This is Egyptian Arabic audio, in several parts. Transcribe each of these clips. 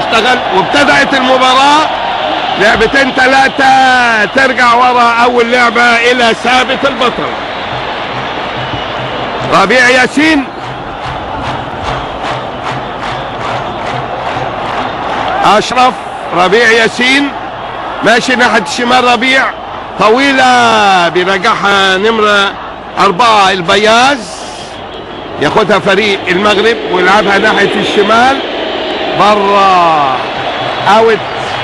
اشتغل وابتدأت المباراة لعبتين ثلاثة ترجع ورا أول لعبة إلى ثابت البطل ربيع ياسين أشرف ربيع ياسين ماشي ناحية الشمال ربيع طويلة بيرجعها نمرة أربعة البياز ياخدها فريق المغرب ويلعبها ناحية الشمال برا اوت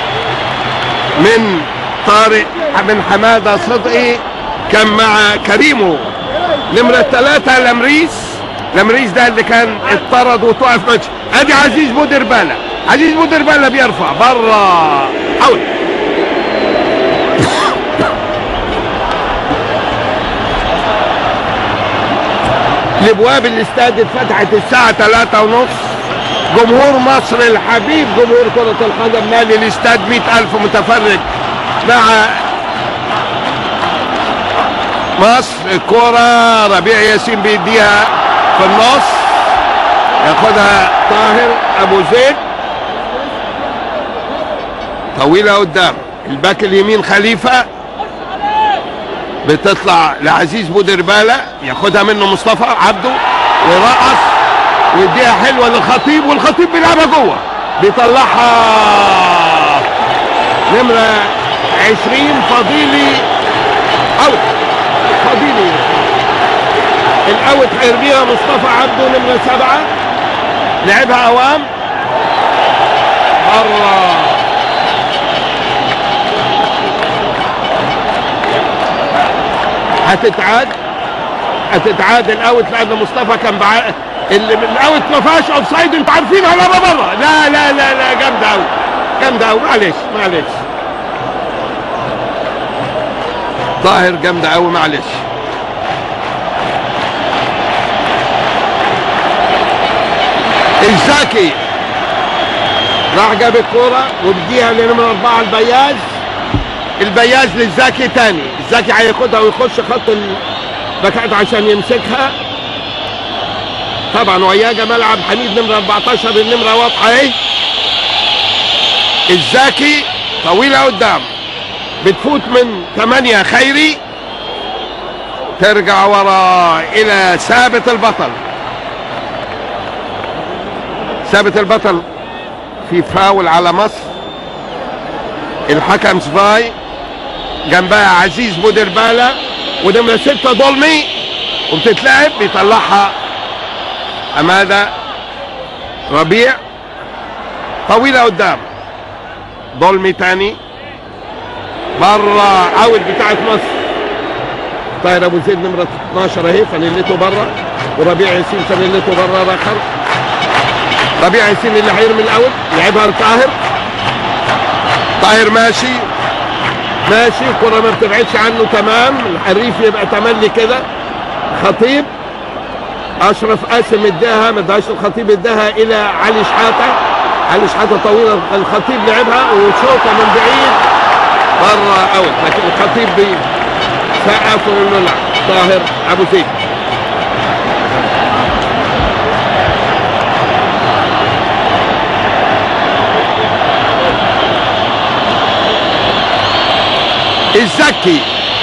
من طارق من حمادة صدقي كان مع كريمو نمرة ثلاثة لمريس لمريس ده اللي كان اطرد وتوقف ماتش ادي عزيز بودربالة عزيز بودربالة بيرفع برا اوت الابواب الاستاد اتفتحت الساعة 3 ونص جمهور مصر الحبيب جمهور كرة القدم مالي الاستاد 100000 متفرج مع مصر الكرة ربيع ياسين بيديها في النص ياخدها طاهر ابو زيد طويلة قدام الباك اليمين خليفة بتطلع لعزيز بودربالة ياخدها منه مصطفى عبده ويرقص ويديها حلوة للخطيب والخطيب بيلعبها جوه بيطلعها نمرة 20 فضيلي اوت فضيلي الاوت هيرميها مصطفى عبده نمرة سبعة لعبها اوام بره هتتعاد هتتعاد الاوت لان مصطفى كان بع... اللي الاوت ما فيهاش اوف سايد انتوا عارفين ولا بره لا لا لا لا جامده قوي جامده قوي معلش معلش طاهر جامده قوي معلش الزاكي راح جاب الكوره وبيديها لنمره اربعه البياز البياز للزاكي تاني الزاكي هياخدها ويخش خط الباكات عشان يمسكها طبعا وياه جمال عبد الحميد نمره 14 النمره واضحه اهي الزاكي طويله قدام بتفوت من 8 خيري ترجع ورا الى ثابت البطل ثابت البطل في فاول على مصر الحكم سباي جنبها عزيز بودربالة ونمرة ستة ضلمي وبتتلعب بيطلعها أمادة ربيع طويلة قدام ضلمي تاني بره اوت بتاعت مصر طاهر ابو زيد نمرة 12 اهي فانيلته بره وربيع ياسين فانيلته بره رخر ربيع ياسين اللي هيرمي الاول يلعبها لطاهر طاهر ماشي ماشي الكرة ما بتبعدش عنه تمام الحريف يبقى تملي كده خطيب اشرف قاسم اداها ما اداهاش الخطيب اداها الى علي شحاته علي شحاته طويله الخطيب لعبها وشوطه من بعيد بره اوت لكن الخطيب بيسقف ويقول له لا طاهر ابو زيد الزكي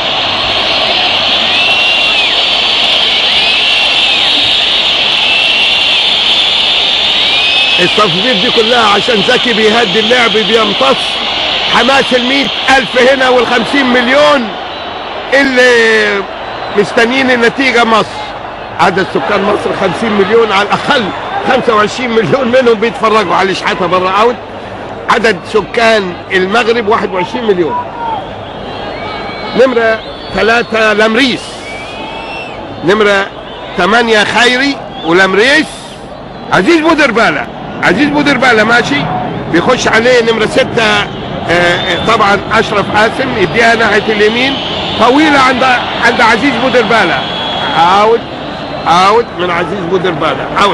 التصوير دي كلها عشان زكي بيهدي اللعب بيمتص حماس المية ألف هنا والخمسين مليون اللي مستنيين النتيجة مصر عدد سكان مصر خمسين مليون على الأقل خمسة وعشرين مليون منهم بيتفرجوا على شحاتة بره أوت عدد سكان المغرب واحد وعشرين مليون نمرة ثلاثة لمريس نمرة ثمانية خيري ولمريس عزيز بودربالة عزيز بودربالة ماشي بيخش عليه نمرة ستة آه، آه، طبعا أشرف قاسم يديها ناحية اليمين طويلة عند عند عزيز بودربالة اوت اوت من عزيز بودربالة اوت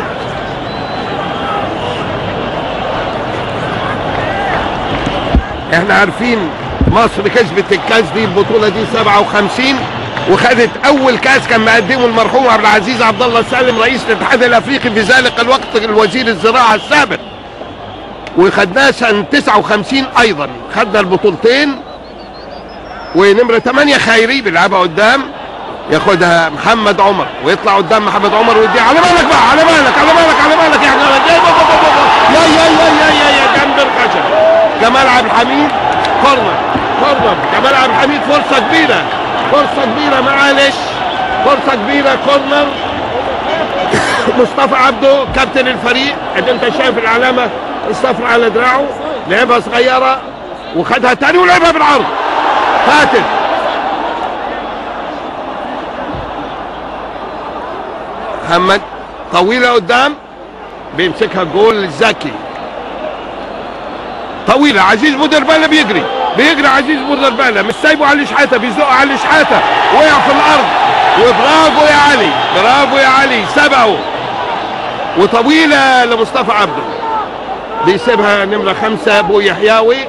احنا عارفين مصر كسبت الكاس دي البطولة دي 57 وخدت أول كاس كان مقدمه المرحوم عبد العزيز عبد الله سالم رئيس الاتحاد الأفريقي في ذلك الوقت الوزير الزراعة السابق وخدناه سنة 59 ايضا خدنا البطولتين ونمرة 8 خيري بيلعبها قدام ياخدها محمد عمر ويطلع قدام محمد عمر ويديها على بالك بقى على بالك على بالك على بالك يا جمال يا يا يا يا يا يا جنب الخشب جمال عبد الحميد كورنر كورنر جمال عبد الحميد فرصة كبيرة فرصة كبيرة معلش فرصة كبيرة كورنر مصطفى عبده كابتن الفريق اللي انت شايف العلامة الصفراء على دراعه لعبها صغيرة وخدها تاني ولعبها بالعرض فاتت محمد طويلة قدام بيمسكها جول زكي طويلة عزيز بودربالة بيجري بيجري عزيز بودربالة مش سايبه علي شحاتة بيزق علي شحاتة وقع في الأرض وبرافو يا علي برافو يا علي سبقه وطويلة لمصطفى عبده بيسيبها نمرة خمسة أبو يحياوي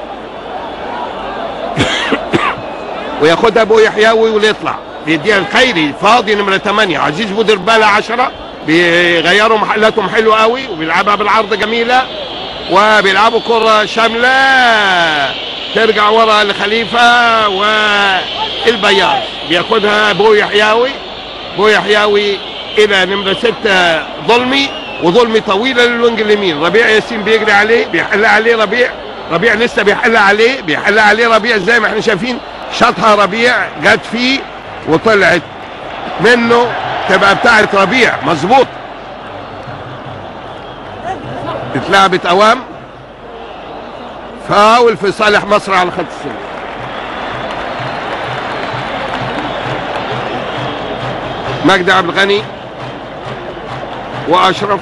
وياخدها أبو يحياوي ويطلع بيديها الخيري فاضي نمرة 8 عزيز بودربالة 10 بيغيروا محلاتهم حلوة قوي وبيلعبها بالعرض جميلة وبيلعبوا كرة شاملة ترجع ورا لخليفة والبياض بياخدها بو يحياوي بو يحياوي إلى نمرة 6 ظلمي وظلمي طويلة للوينج اليمين ربيع ياسين بيجري عليه بيحل عليه ربيع ربيع لسه بيحل عليه بيحل عليه ربيع زي ما احنا شايفين شاطها ربيع جت فيه وطلعت منه تبقى بتاعت ربيع مظبوط اتلعبت اوام فاول في صالح مصر على خط السن مجدي عبد الغني واشرف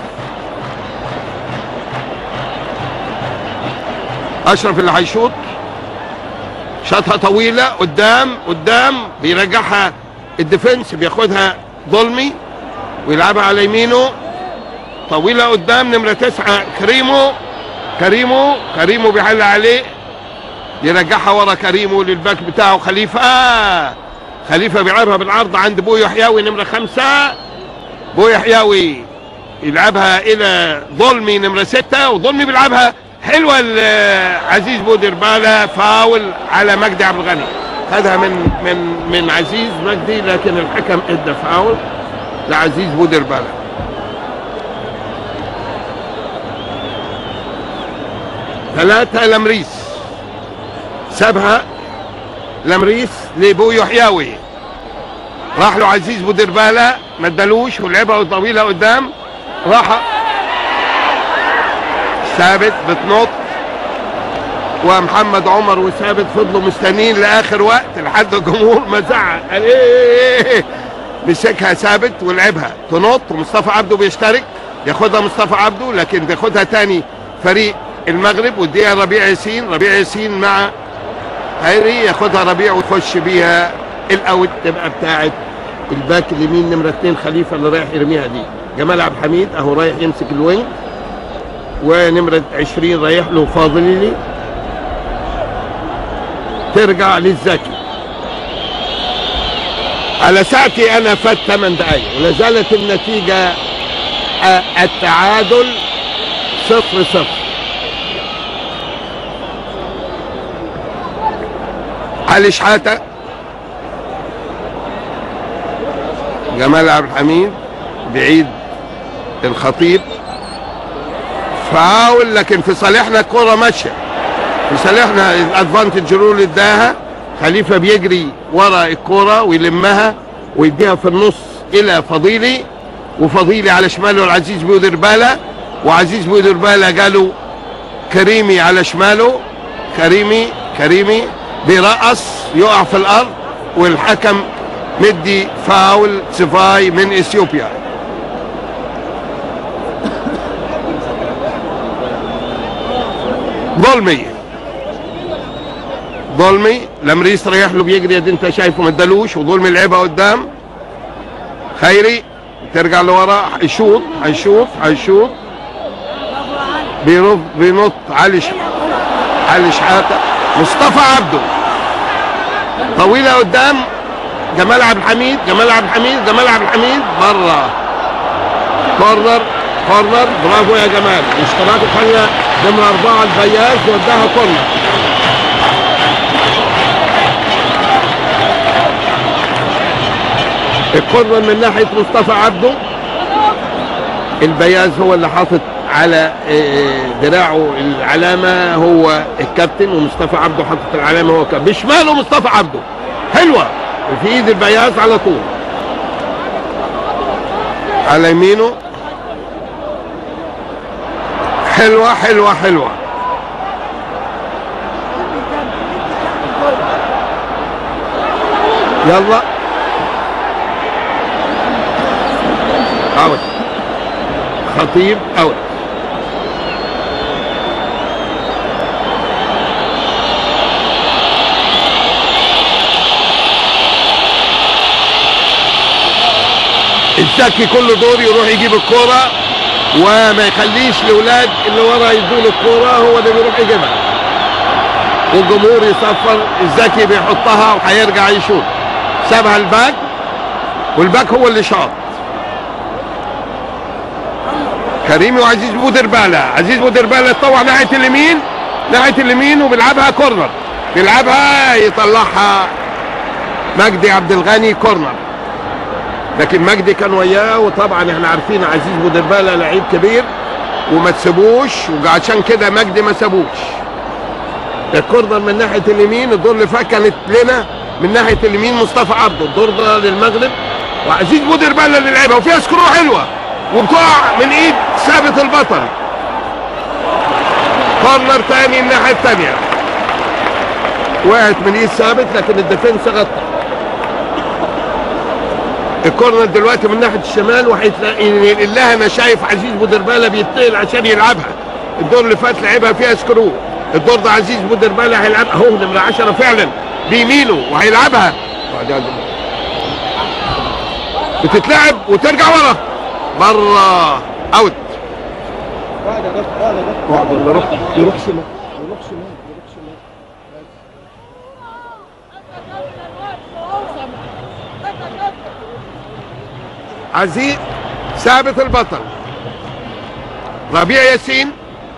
اشرف اللي هيشوط شاطها طويله قدام قدام بيرجعها الديفنس بياخدها ظلمي ويلعبها على يمينه طويله قدام نمره تسعه كريمو كريمو كريمو بيحل عليه يرجعها ورا كريمو للباك بتاعه خليفه آه. خليفه بيلعبها بالعرض عند بو يحياوي نمره خمسه بو يحياوي يلعبها الى ظلمي نمره سته وظلمي بيلعبها حلوه عزيز بودربالة فاول على مجدي عبد الغني خدها من من من عزيز مجدي لكن الحكم ادى فاول لعزيز بودربالة ثلاثة لمريس سابها لمريس لبو يحياوي راح له عزيز بودربالة ما ادالوش ولعبها طويلة قدام راح ثابت بتنط ومحمد عمر وثابت فضلوا مستنيين لاخر وقت لحد الجمهور ما زعق قال ايه مسكها ثابت ولعبها تنط ومصطفى عبده بيشترك ياخدها مصطفى عبده لكن بياخدها تاني فريق المغرب واديها ربيع ياسين ربيع ياسين مع خيري ياخدها ربيع ويخش بيها الاوت تبقى بتاعت الباك اليمين نمره اثنين خليفه اللي رايح يرميها دي جمال عبد الحميد اهو رايح يمسك الوينج ونمرة 20 رايح له فاضلي ترجع للزكي على ساعتي انا فات 8 دقايق ولا زالت النتيجة التعادل صفر صفر علي شحاتة جمال عبد الحميد بعيد الخطيب فاول لكن في صالحنا الكرة ماشية في صالحنا الادفانتج رول اداها خليفة بيجري ورا الكرة ويلمها ويديها في النص الى فضيلي وفضيلي على شماله العزيز بودربالة وعزيز بودربالة جاله كريمي على شماله كريمي كريمي بيرقص يقع في الارض والحكم مدي فاول سفاي من اثيوبيا ظلمي ظلمي لمريس رايح له بيجري دي انت شايفه ما ادالوش وظلمي لعبها قدام خيري ترجع لورا هيشوط هيشوط هيشوط بينط بينط علي ش... علي شحاته مصطفى عبده طويله قدام جمال عبد الحميد جمال عبد الحميد جمال عبد الحميد بره كورنر كورنر برافو يا جمال اشتراك خلى نمرة أربعة البياز وداها كورنر الكورنر من ناحية مصطفى عبده البياز هو اللي حاطط على آه، دراعه العلامة هو الكابتن ومصطفى عبده حاطط العلامة هو الكابتن بشماله مصطفى عبده حلوة في ايد البياز على طول على يمينه حلوة حلوة حلوة يلا اوت خطيب اوت الزكي كل دور يروح يجيب الكرة وما يخليش الاولاد اللي ورا يدوا له الكرة هو اللي بيروح يجيبها والجمهور يصفر الزكي بيحطها وهيرجع يشوط سابها الباك والباك هو اللي شاط كريمي وعزيز بودربالة عزيز بودربالة اتطوع ناحية اليمين ناحية اليمين وبيلعبها كورنر بيلعبها يطلعها مجدي عبد الغني كورنر لكن مجدي كان وياه وطبعا احنا عارفين عزيز بودربالة لعيب كبير وما تسيبوش وعشان كده مجدي ما سابوش الكورنر من ناحية اليمين الدور اللي فات كانت لنا من ناحية اليمين مصطفى عبده الدور ده للمغرب وعزيز بودربالة اللي لعبها وفيها سكرو حلوة وبتقع من ايد ثابت البطل كورنر تاني الناحية التانية وقعت من ايد ثابت لكن الديفنس غطى الكورنر دلوقتي من ناحيه الشمال وهيتلاقي لها انا شايف عزيز بودربالة بيتنقل عشان يلعبها الدور اللي فات لعبها فيها سكرو الدور ده عزيز بودربالة هيلعبها اهو نمره 10 فعلا بيمينه وهيلعبها بتتلعب وترجع ورا بره اوت يروح يروح شمال يروح شمال يروح شمال عزيز ثابت البطل ربيع ياسين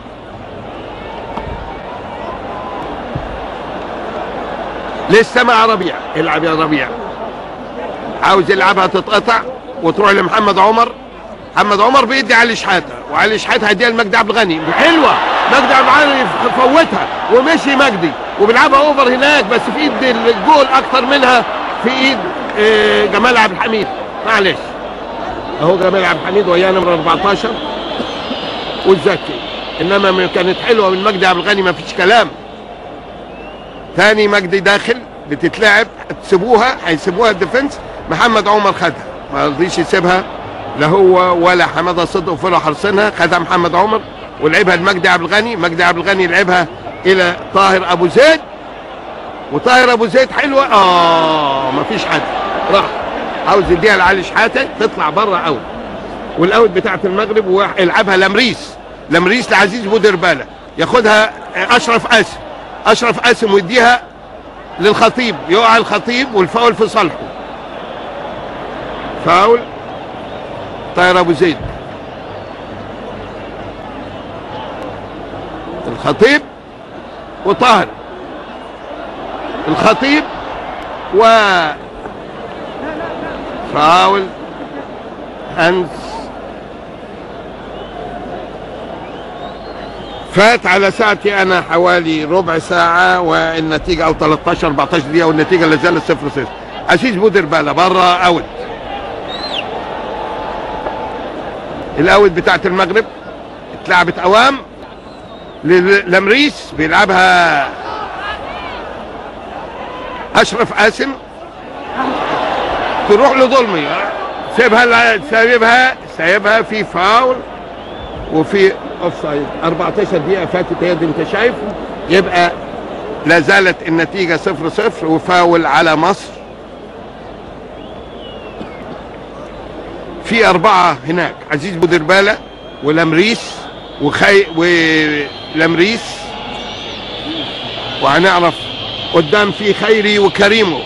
لسه مع ربيع العب يا ربيع عاوز يلعبها تتقطع وتروح لمحمد عمر محمد عمر بيدي علي شحاته وعلي شحاته هيديها لمجدي عبد الغني حلوه مجدي عبد الغني فوتها ومشي مجدي وبيلعبها اوفر هناك بس في ايد الجول اكتر منها في ايد آه، جمال عبد الحميد معلش اهو جمال عبد الحميد وياه نمره 14 والزكي انما من- كانت حلوه من مجدي عبد الغني ما فيش كلام تاني مجدي داخل بتتلعب تسيبوها هيسيبوها الديفنس محمد عمر خدها ما رضيش يسيبها لا هو ولا حماده صدق وفرح حرسنها خدها محمد عمر ولعبها لمجدي عبد الغني مجدي عبد الغني لعبها الى طاهر ابو زيد وطاهر ابو زيد حلوه اه ما فيش حد راح عاوز يديها لعلي شحاته تطلع بره اوت والاوت بتاعت المغرب ويلعبها لمريس لمريس لعزيز بودربالة ياخدها اشرف قاسم اشرف قاسم ويديها للخطيب يقع الخطيب والفاول في صالحه فاول طاهر ابو زيد الخطيب وطاهر الخطيب و فاول هانس فات على ساعتي انا حوالي ربع ساعة والنتيجة او 13 14 دقيقة والنتيجة لا زالت 0 0 عزيز بودربالة بره اوت الاوت بتاعت المغرب اتلعبت اوام ل- لمريس بيلعبها اشرف قاسم تروح لظلمي سيبها لا- سايبها سايبها في فاول وفي اوف سايد 14 دقيقة فاتت هي دي انت شايف يبقى لا زالت النتيجة صفر صفر وفاول على مصر في أربعة هناك عزيز بودربالة ولمريس وخي ولمريس وهنعرف قدام في خيري وكريمو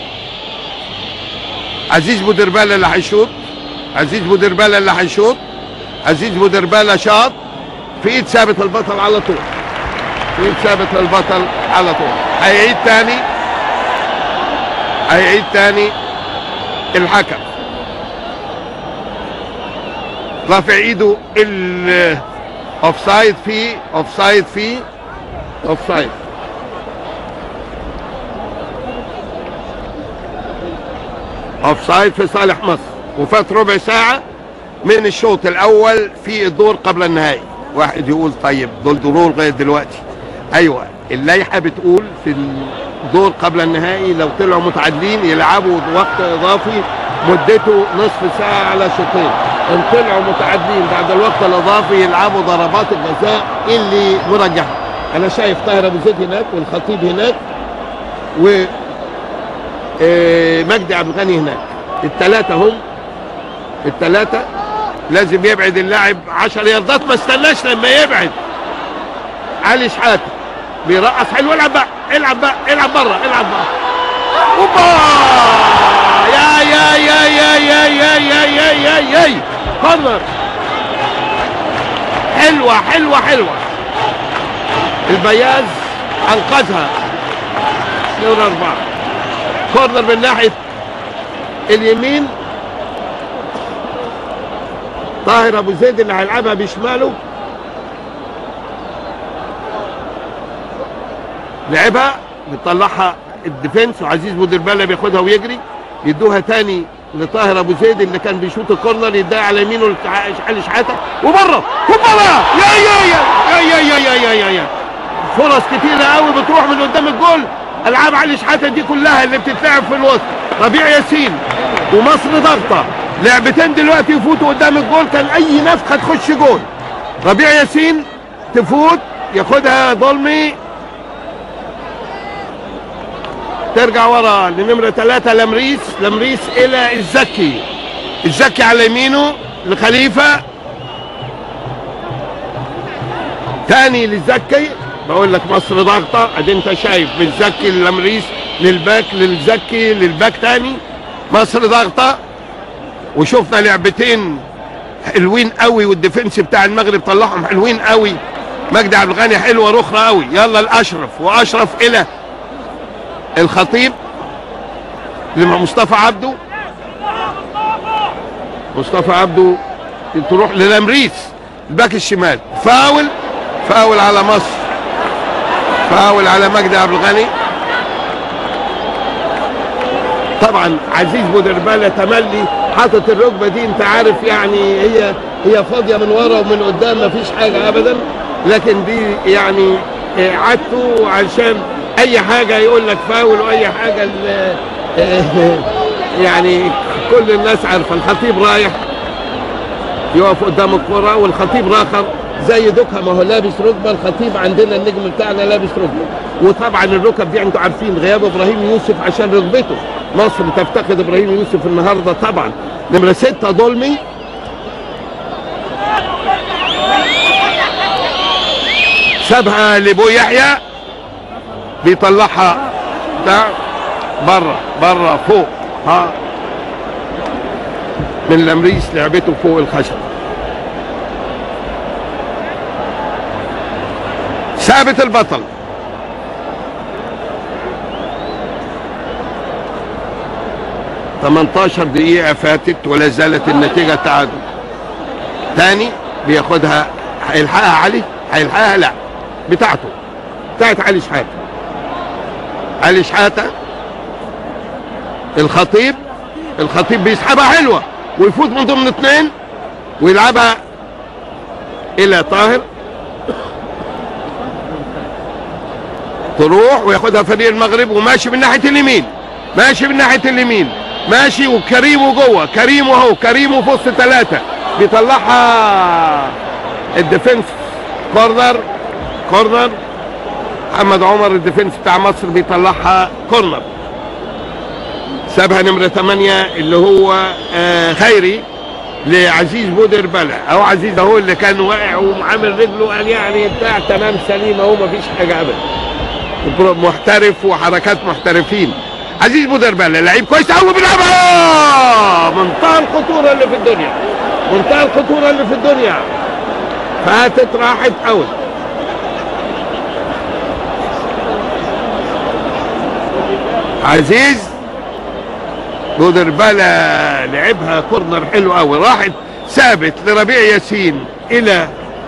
عزيز بودربالة اللي هيشوط عزيز بودربالة اللي هيشوط عزيز بودربالة شاط في ايد ثابت البطل على طول ويتثابت للبطل على طول هيعيد تاني هيعيد تاني الحكم رافع ايده ال اوفسايد فيه اوفسايد فيه اوفسايد اوفسايد في صالح مصر وفات ربع ساعة من الشوط الأول في الدور قبل النهائي واحد يقول طيب دول دور لغاية دلوقتي أيوة اللائحة بتقول في الدور قبل النهائي لو طلعوا متعادلين يلعبوا وقت إضافي مدته نصف ساعة على شوطين إن طلعوا متعادلين بعد الوقت الإضافي يلعبوا ضربات الجزاء اللي مرجحة أنا شايف طاهر أبو زيد هناك والخطيب هناك و آه، مجدي عبد الغني هناك الثلاثة هم الثلاثة لازم يبعد اللاعب 10 ياردات ما استناش لما يبعد علي شحاتة بيرقص حلو العب بقى العب بقى العب بره العب بقى اوبا يا يا يا يا يا يا يا يا يا يا كورنر حلوة حلوة حلوة البياز انقذها دور أربعة كورنر من ناحية اليمين طاهر ابو زيد اللي هيلعبها بشماله لعبها بيطلعها الديفنس وعزيز بودربالة بياخدها ويجري يدوها تاني لطاهر ابو زيد اللي كان بيشوط الكورنر يديها على يمينه لعلي شحاته وبره وبره يا يا يا يا يا يا يا يا يا فرص كتيرة قوي بتروح من قدام الجول العاب علي شحاته دي كلها اللي بتتلعب في الوسط ربيع ياسين ومصر ضغطه لعبتين دلوقتي يفوتوا قدام الجول كان اي نفخه تخش جول ربيع ياسين تفوت ياخدها ظلمي ترجع ورا لنمرة ثلاثة لمريس لمريس إلى الزكي الزكي على يمينه لخليفة تاني للزكي بقول لك مصر ضاغطة ادي انت شايف من الزكي للمريس للباك للزكي للباك تاني مصر ضاغطة وشفنا لعبتين حلوين قوي والديفنس بتاع المغرب طلعهم حلوين قوي مجدي عبد الغني حلوه رخرة قوي يلا الاشرف واشرف الى الخطيب لمصطفى عبده مصطفى عبده تروح للمريس الباك الشمال فاول فاول على مصر فاول على مجدي عبد الغني طبعا عزيز بودربالة تملي حاطط الركبه دي انت عارف يعني هي هي فاضيه من ورا ومن قدام مفيش حاجه ابدا لكن دي يعني آه، عادته علشان اي حاجه يقول لك فاول واي حاجه ال- آه، يعني كل الناس عارفه الخطيب رايح يقف قدام الكرة والخطيب راخر زي دوكها ما هو لابس ركبه الخطيب عندنا النجم بتاعنا لابس ركبه وطبعا الركب دي انتوا عارفين غياب ابراهيم يوسف عشان ركبته مصر تفتقد ابراهيم يوسف النهارده طبعا نمره ستة ظلمي سابها لبو يحيى بيطلعها بتاع بره بره فوق ها من لمريس لعبته فوق الخشب ثابت البطل تمنتاشر دقيقة فاتت ولا زالت النتيجة تعادل تاني بياخدها هيلحقها علي هيلحقها لا بتاعته بتاعت علي شحاتة علي شحاتة الخطيب الخطيب بيسحبها حلوة ويفوت من ضمن اثنين ويلعبها الى طاهر تروح وياخدها فريق المغرب وماشي من ناحيه اليمين ماشي من ناحيه اليمين ماشي وكريم جوه كريم اهو كريم في وسط ثلاثه بيطلعها الديفنس كورنر كورنر محمد عمر الديفنس بتاع مصر بيطلعها كورنر سابها نمرة 8 اللي هو آه خيري لعزيز بودر بلا او عزيز اهو اللي كان واقع وعامل رجله قال يعني بتاع تمام سليم اهو مفيش حاجه ابدا محترف وحركات محترفين عزيز بودر بلا لعيب كويس قوي بيلعبها منتهى الخطوره اللي في الدنيا منتهى الخطوره اللي في الدنيا فاتت راحت اوت عزيز بودربالة لعبها كورنر حلو قوي راحت ثابت لربيع ياسين الى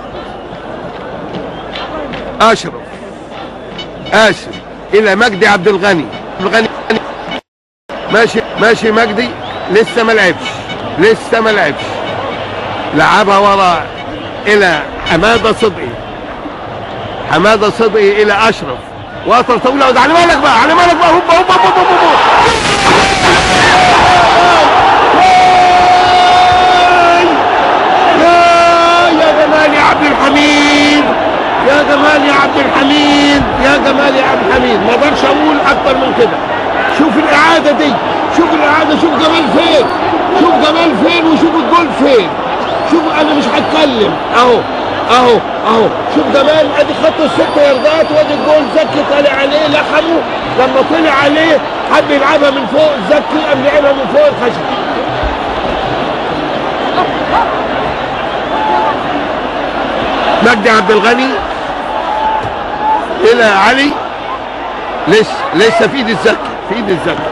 اشرف اسف الى مجدي عبد الغني عبد الغني ماشي ماشي مجدي لسه ما لعبش لسه ما لعبش لعبها ورا الى حماده صدقي حماده صدقي الى اشرف وقطر طويله وده على بالك بقى على بالك بقى هوبا هوبا هوبا هوبا يا يا جمال يا عبد الحميد يا جمال يا عبد الحميد يا جمال يا عبد الحميد ما اقدرش اقول اكتر من كده شوف الاعاده دي شوف الاعاده شوف جمال فين شوف جمال فين وشوف الجول فين شوف انا مش هتكلم اهو اهو اهو شوف جمال ادي خط الست ياردات وادي الجول زكي طالع عليه لحمه لما طلع عليه حب يلعبها من فوق زكي قام لعبها من فوق الخشب مجدي عبد الغني الى علي لسه لسه في ايد الزكي في ايد الزكي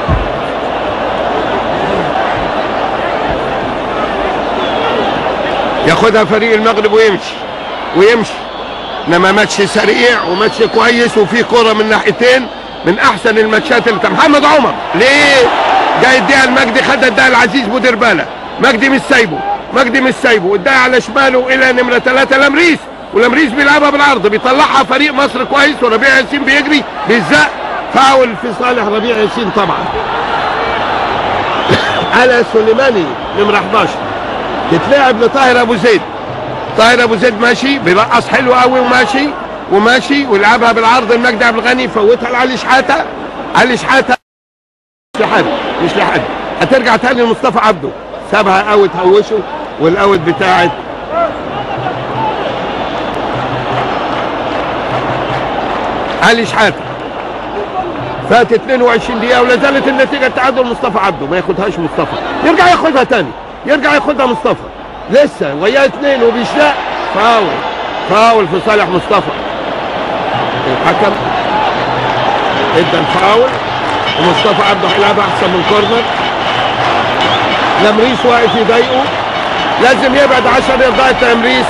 ياخدها فريق المغرب ويمشي ويمشي انما ماتش سريع وماتش كويس وفي كرة من ناحيتين من احسن الماتشات اللي محمد عمر ليه جاي يديها المجدي خدها اداها العزيز بودربالة مجدي مش سايبه مجدي مش سايبه اداها على شماله الى نمرة ثلاثة لمريس ولمريس بيلعبها بالعرض بيطلعها فريق مصر كويس وربيع ياسين بيجري بيزق فاول في صالح ربيع ياسين طبعا على سليماني نمرة 11 تتلعب لطاهر ابو زيد طاهر ابو زيد ماشي بيرقص حلو قوي وماشي وماشي ويلعبها بالعرض المجدي عبد الغني يفوتها لعلي شحاته علي شحاته مش لحد مش لحد هترجع تاني لمصطفى عبده سابها اوت هوشه والاوت بتاعت علي شحاته فات 22 دقيقة ولا زالت النتيجة تعادل مصطفى عبده ما ياخدهاش مصطفى يرجع ياخدها تاني يرجع ياخدها مصطفى لسه وياه اثنين وبيشتاق فاول فاول في صالح مصطفى الحكم ادى الفاول ومصطفى عبده هيلعبها احسن من كورنر لمريس واقف يضايقه لازم يبعد 10 يرضاء تمريس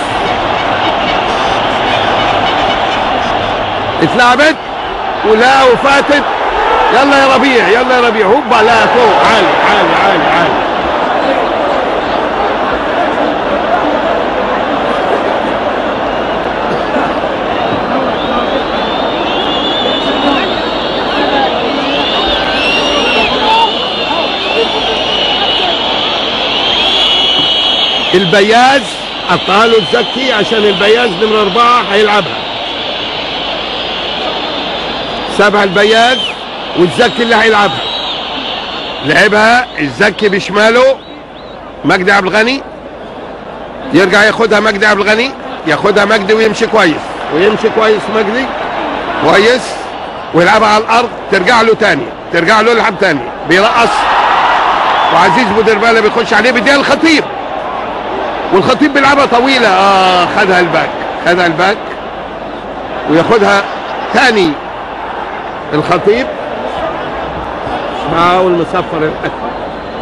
اتلعبت ولا وفاتت يلا يا ربيع يلا يا ربيع هوبا لا فوق عالي عالي عالي عالي البياز قطعله الزكي عشان البياز نمرة أربعة هيلعبها سابها البياز والزكي اللي هيلعبها لعبها الزكي بشماله مجدي عبد الغني يرجع ياخدها مجدي عبد الغني ياخدها مجدي ويمشي كويس ويمشي كويس مجدي كويس ويلعبها على الارض ترجع له تاني ترجع له يلعب تاني بيرقص وعزيز بودربالة بيخش عليه بيديها الخطيب والخطيب بيلعبها طويلة اه خدها الباك خدها الباك وياخدها تاني الخطيب فاول مصفر الاكبر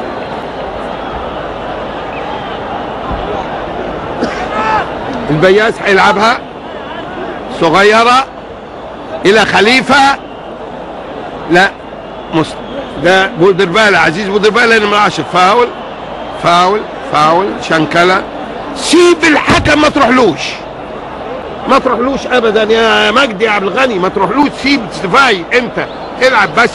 البياس هيلعبها صغيرة إلى خليفة لا مست ده بودربالة عزيز بودربالة نمرة 10 فاول فاول فاول شنكلة سيب الحكم ما تروحلوش ما تروحلوش ابدا يا مجدي يا عبد الغني ما تروحلوش سيب استفاي انت العب بس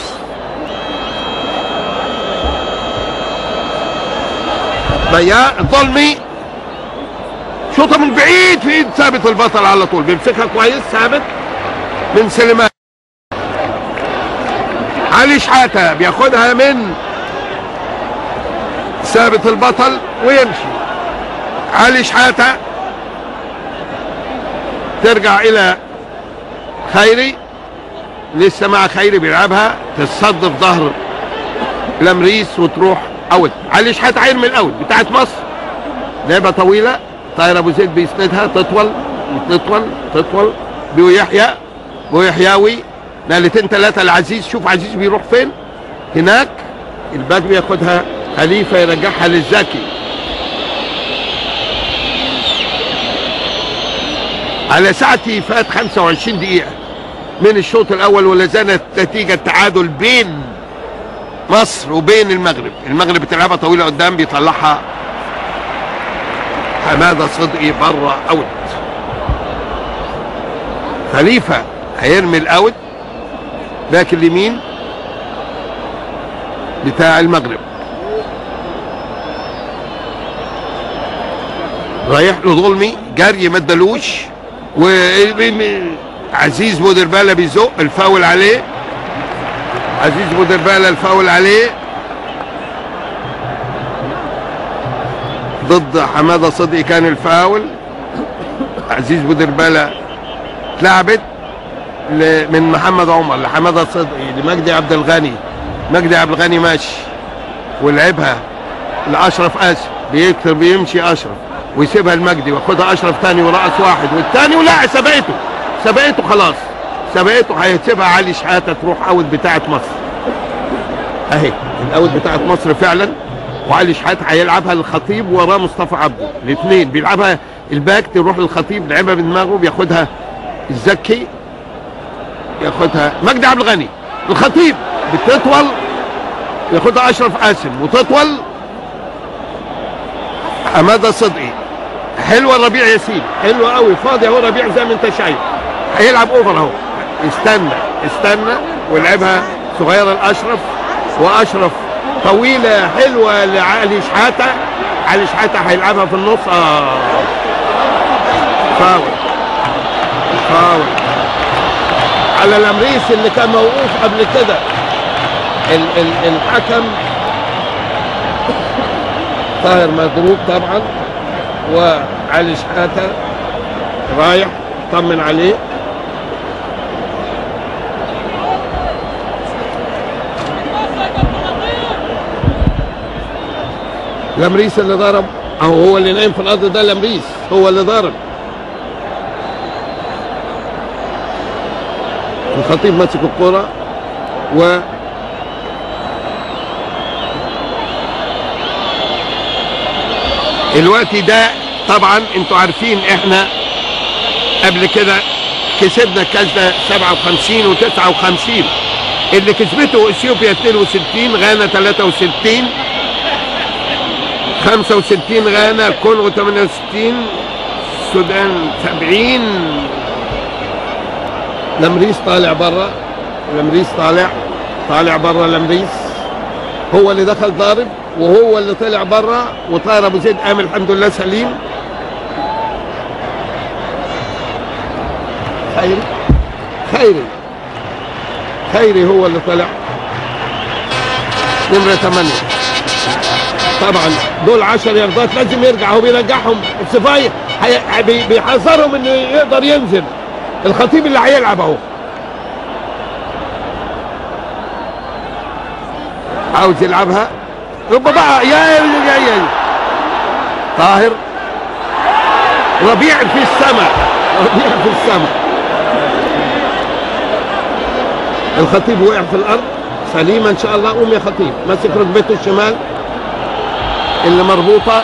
ضياء ظلمي شوطه من بعيد في ايد ثابت البطل على طول بيمسكها كويس ثابت من سليمان علي شحاته بياخدها من ثابت البطل ويمشي علي شحاته ترجع الى خيري لسه مع خيري بيلعبها تصد في ظهر لمريس وتروح اوت علي شحاته هيرمي الاوت بتاعت مصر لعبه طويله طاهر ابو زيد بيسندها تطول تطول تطول بيو يحيى بيو يحياوي نقلتين ثلاثة لعزيز شوف عزيز بيروح فين هناك الباك بياخدها خليفة يرجعها للزكي على ساعتي فات 25 دقيقة من الشوط الأول ولا زالت نتيجة تعادل بين مصر وبين المغرب المغرب بتلعبها طويلة قدام بيطلعها حمادة صدقي بره اوت خليفة هيرمي الاوت باك اليمين بتاع المغرب رايح له ظلمي جري ما ادالوش وعزيز بودربالة بيزق الفاول عليه عزيز بودربالة الفاول عليه ضد حماده صدقي كان الفاول عزيز بودربالة اتلعبت ل- من محمد عمر لحماده صدقي لمجدي عبد الغني مجدي عبد الغني ماشي ولعبها لاشرف اسف بيكتر بيمشي اشرف ويسيبها لمجدي وياخدها اشرف تاني ورقص واحد والتاني ولا سبقته سبقته خلاص سبقته هيسيبها علي شحاته تروح اوت بتاعه مصر اهي الاوت بتاعه مصر فعلا وعلي شحاته هيلعبها للخطيب وراه مصطفى عبده الاثنين بيلعبها الباك تروح للخطيب لعبها بدماغه بياخدها الزكي ياخدها مجدي عبد الغني الخطيب بتطول ياخدها اشرف قاسم وتطول حماده صدقي حلوه الربيع ياسين حلوه قوي فاضي اهو ربيع زي ما انت شايف هيلعب اوفر اهو استنى استنى ولعبها صغيره لاشرف واشرف طويله حلوه لعلي شحاته علي شحاته هيلعبها في النص اه فاول فاول على الامريس اللي كان موقوف قبل كده ال ال الحكم طاهر مضروب طبعا وعلي شحاته رايح طمن عليه لمريس اللي ضرب او هو اللي نايم في الارض ده لمريس هو اللي ضرب الخطيب ماسك الكرة و الوقت ده طبعا انتوا عارفين احنا قبل كده كسبنا الكاس ده 57 و59 اللي كسبته اثيوبيا 62 غانا 63 65 غانا كونغو 68 السودان 70 لمريس طالع بره لمريس طالع طالع بره لمريس هو اللي دخل ضارب وهو اللي طلع بره وطاهر ابو زيد قام الحمد لله سليم خيري خيري خيري هو اللي طلع نمرة 8 طبعا دول 10 ياردات لازم يرجع هو بيرجعهم السفاية هي- بي- بيحذرهم انه يقدر ينزل الخطيب اللي هيلعب اهو عاوز يلعبها رب بقى يا يا يا طاهر ربيع في السماء ربيع في السماء الخطيب وقع في الارض سليمه ان شاء الله قوم يا خطيب ماسك ركبته الشمال اللي مربوطه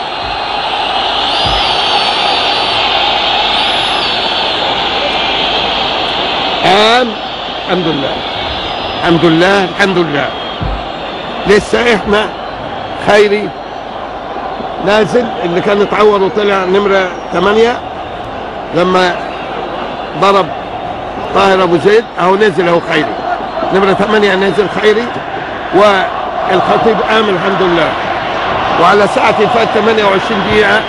قام الحمد لله الحمد لله الحمد لله لسه احنا خيري نازل اللي كان اتعور وطلع نمرة ثمانية لما ضرب طاهر ابو زيد اهو نزل اهو خيري نمرة ثمانية نازل خيري والخطيب قام الحمد لله وعلى ساعة فات 28 دقيقة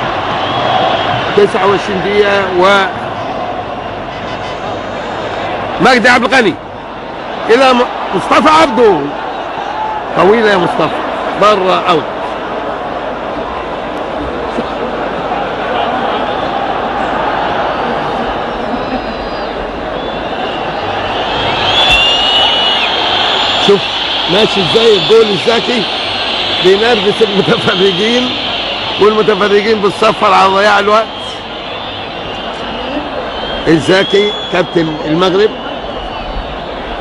29 دقيقة و مجدي عبد الغني الى م- مصطفى عبده طويله يا مصطفى بره اوت شوف ماشي ازاي الجول الذكي بينرفز المتفرجين والمتفرجين بتصفر على ضياع الوقت الزكي كابتن المغرب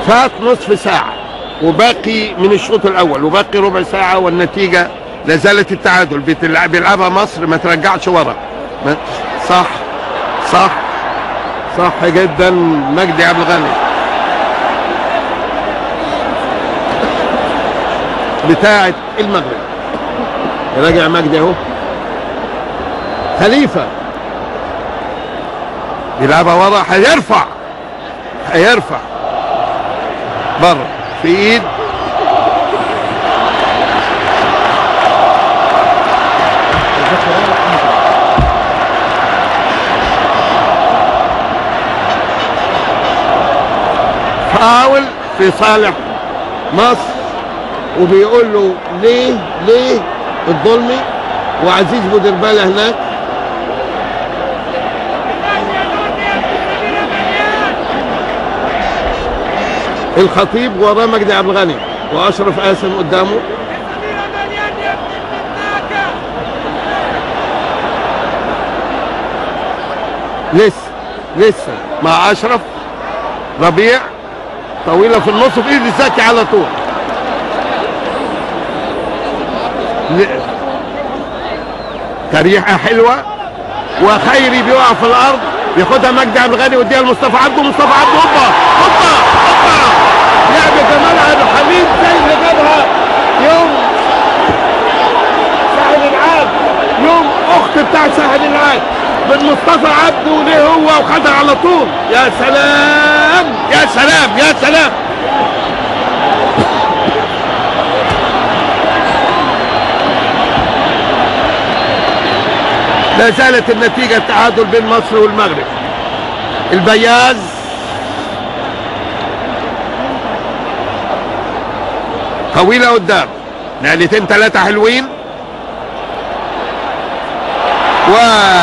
فات نصف ساعة وباقي من الشوط الأول وباقي ربع ساعة والنتيجة لا زالت التعادل بتلعب بيلعبها مصر ما ترجعش ورا ما- صح صح صح جدا مجدي عبد الغني بتاعة المغرب راجع مجدي اهو خليفة بيلعبها ورا هيرفع هيرفع بره في ايد فاول في صالح مصر وبيقول له ليه ليه الظلمي وعزيز بودربالة هناك الخطيب وراه مجدي عبد الغني واشرف قاسم قدامه لسه لسه مع اشرف ربيع طويله في النص في ايد الزكي على طول ل- تريحه حلوه وخيري بيقع في الارض ياخدها مجدي عبد الغني ويديها لمصطفى عبده مصطفى عبده هوبا هوبا هوبا لعب جمال عبد الحميد زي اللي جابها يوم سهل العاب يوم اخت بتاع سهل العاب من مصطفى عبده ليه هو وخدها على طول يا سلام يا سلام يا سلام لا زالت النتيجة تعادل بين مصر والمغرب البياز طويلة قدام نقلتين ثلاثة حلوين و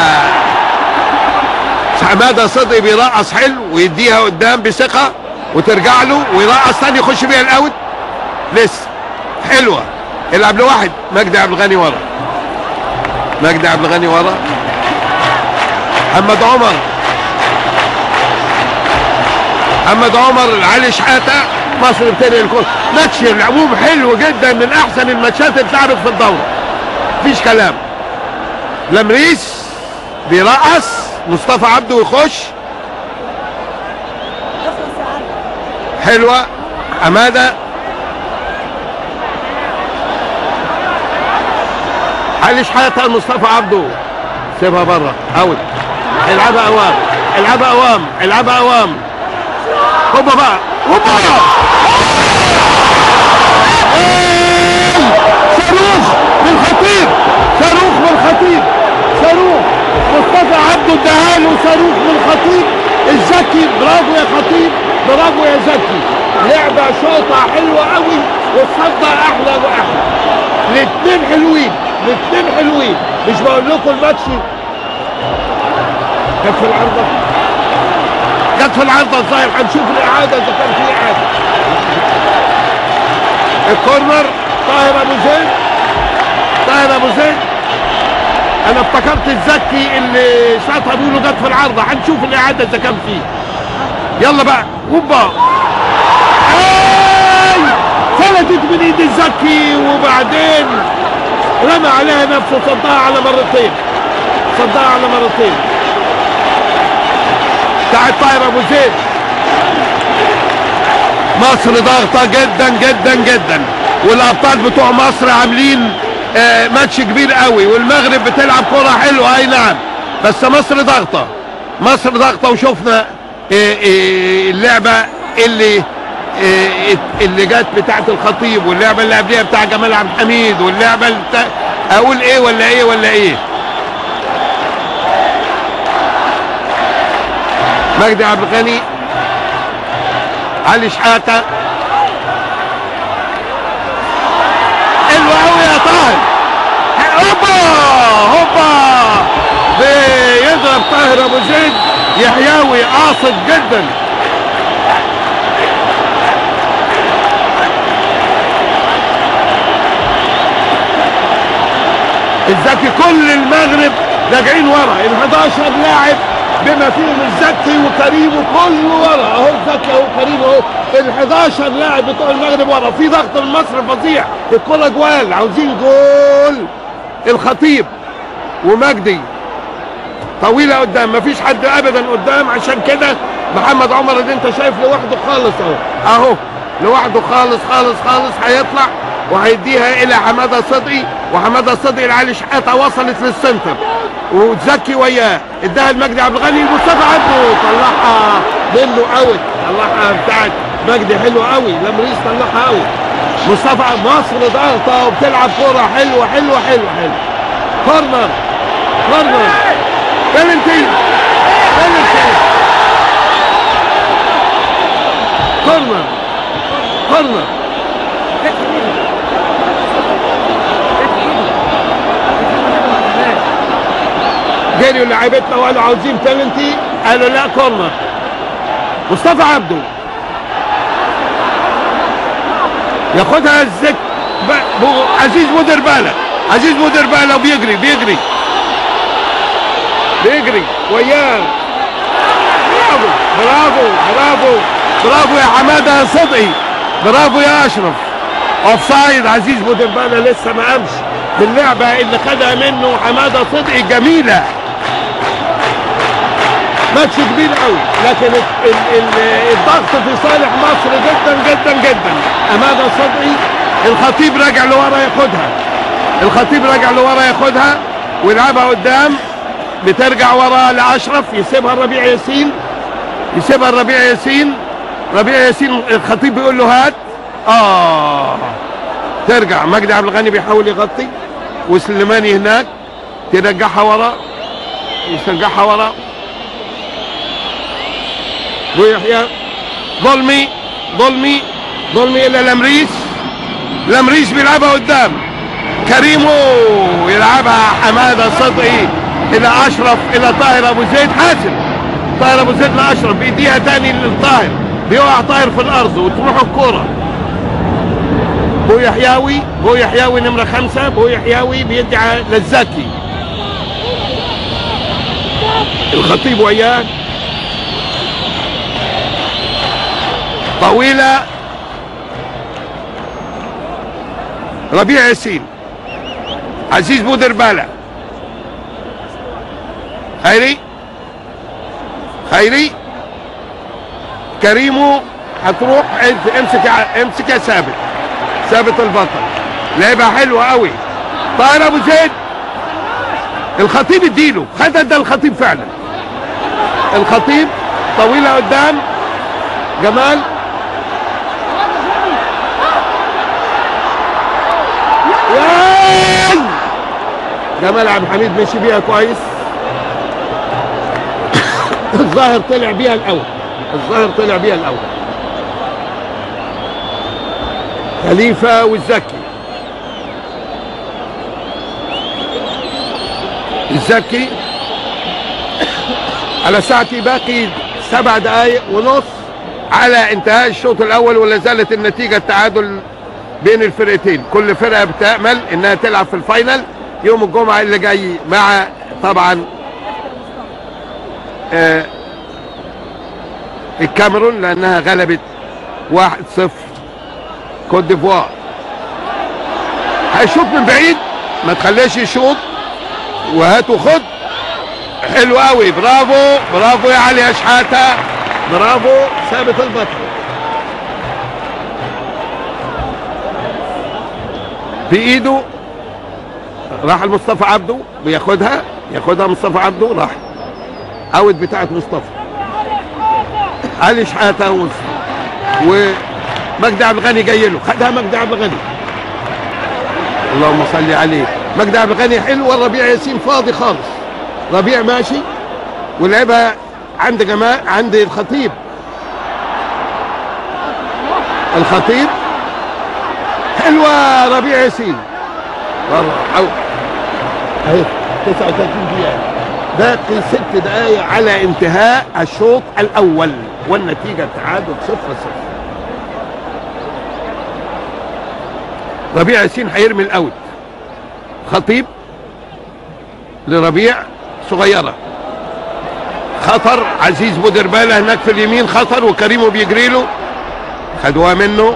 حماده صدقي بيرقص حلو ويديها قدام بثقه وترجع له ويرقص تاني يخش بيها الاوت لسه حلوه العب لواحد مجدي عبد الغني ورا مجدي عبد الغني ورا محمد عمر محمد عمر علي شحاته مصر بتنقل الكوره ماتش العموم حلو جدا من احسن الماتشات اللي اتلعبت في الدوره مفيش كلام لمريس بيرقص مصطفى عبده يخش حلوه حماده علي شحاته مصطفى عبده سيبها بره اوت العبها اوام العبها اوام العبها اوام هوبا بقى هوبا صاروخ من خطيب صاروخ من خطيب صاروخ مصطفى عبده اداها له صاروخ من خطيب الزكي برافو يا خطيب برافو يا زكي لعبه شوطه حلوه قوي والصدى احلى واحلى الاثنين حلوين الاثنين حلوين مش بقول لكم الماتش كانت في العرضه جت في العرضه الظاهر هنشوف الاعاده اذا كان في اعاده الكورنر طاهر ابو زيد طاهر ابو زيد انا افتكرت الزكي اللي شاطها بيقولوا جت في العارضه هنشوف الاعاده اذا كان فيه يلا بقى هوبا اي فلتت من ايد الزكي وبعدين رمى عليها نفسه صدها على مرتين صدها على مرتين بتاعت طاهر ابو زيد مصر ضاغطه جدا جدا جدا والابطال بتوع مصر عاملين آه، ماتش كبير قوي والمغرب بتلعب كرة حلوة اي نعم بس مصر ضاغطة مصر ضاغطة وشفنا آه، آه، اللعبة اللي آه، اللي جت بتاعت الخطيب واللعبة اللي قبلها بتاع جمال عبد الحميد واللعبة اللي بتاع اقول ايه ولا ايه ولا ايه مجدي عبد الغني علي شحاته حلو قوي يا طاهر هوبا هوبا بيضرب طاهر ابو زيد يحيوي قاصد جدا الزكي كل المغرب راجعين ورا ال 11 لاعب بما فيهم الزكي وكريم وكله ورا اهو الزكي ماشي اهو كريم اهو ال 11 لاعب بتوع المغرب ورا في ضغط من مصر فظيع الكره جوال عاوزين جول الخطيب ومجدي طويله قدام مفيش حد ابدا قدام عشان كده محمد عمر اللي انت شايف لوحده خالص اهو اهو لوحده خالص خالص خالص هيطلع وهيديها الى حماده صدقي وحماده صدقي لعلي شحاته وصلت للسنتر وتزكي وياه اداها المجدي عبد الغني مصطفى عبده طلعها منه اوت طلعها بتاعت مجدي حلوه قوي لمريس طلعها قوي مصطفى مصر ضغطه وبتلعب كوره حلوه حلوه حلوه حلوه كورنر كورنر بلنتي بلنتي كورنر كورنر جريوا لعيبتنا وقالوا عاوزين بلنتي قالوا لا كورنر مصطفى عبده ياخدها الزك ب- بو- عزيز مدير باله عزيز مدير باله وبيجري بيجري بيجري وياه برافو برافو برافو برافو يا حماده صدقي برافو يا اشرف اوف سايد عزيز بودنبالا لسه ما قامش باللعبه اللي خدها منه حماده صدقي جميله ماتش كبير قوي لكن ال- ال- ال- الضغط في صالح مصر جدا جدا جدا حماده صدقي الخطيب راجع لورا ياخدها الخطيب راجع لورا ياخدها ويلعبها قدام بترجع ورا لاشرف يسيبها الربيع ياسين يسيبها الربيع ياسين ربيع ياسين الخطيب بيقول له هات اه ترجع مجدي عبد الغني بيحاول يغطي وسليماني هناك ترجعها ورا يرجعها ورا ويحيى ظلمي ظلمي ظلمي الى لمريس لمريس بيلعبها قدام كريمو يلعبها حماده صدقي الى اشرف الى طاهر ابو زيد حاسم طاهر ابو زيد لاشرف بيديها تاني للطاهر بيقع طاهر في الارض وتروح الكوره بو يحياوي بو يحياوي نمره خمسه بو يحياوي بيدي على للزكي الخطيب وياه طويله ربيع ياسين عزيز بودر بالا خيري خيري كريمو هتروح امسك يا- امسك يا ثابت ثابت البطل لعبها حلوه قوي طاهر ابو زيد الخطيب اديله خدها ده الخطيب فعلا الخطيب طويله قدام جمال واي! جمال عبد الحميد مشي بيها كويس الظاهر طلع بيها الاول الظاهر طلع بيها الاول خليفه والزكي الزكي على ساعتي باقي سبع دقائق ونص على انتهاء الشوط الاول ولا زالت النتيجه التعادل بين الفرقتين كل فرقه بتامل انها تلعب في الفاينل يوم الجمعه اللي جاي مع طبعا آه الكاميرون لانها غلبت 1-0 كوت ديفوار هيشوط من بعيد ما تخليش يشوط وهات وخد حلو قوي برافو برافو يا علي يا شحاته برافو ثابت البطل بايده راح لمصطفى عبده بياخدها ياخدها مصطفى عبده راح اوت بتاعت مصطفى علي شحاته و- ومجدي عبد الغني جاي له خدها مجدي عبد الغني اللهم صل عليه مجدي عبد الغني حلو والربيع ياسين فاضي خالص ربيع ماشي ولعبها عند جماعة عند الخطيب الخطيب حلوة ربيع ياسين بره أو اهي 39 دقيقة باقي ست دقايق على انتهاء الشوط الأول والنتيجة التعادل صفر صفر ربيع ياسين هيرمي الأوت خطيب لربيع صغيرة خطر عزيز بودربالة هناك في اليمين خطر وكريمو بيجري له خدوها منه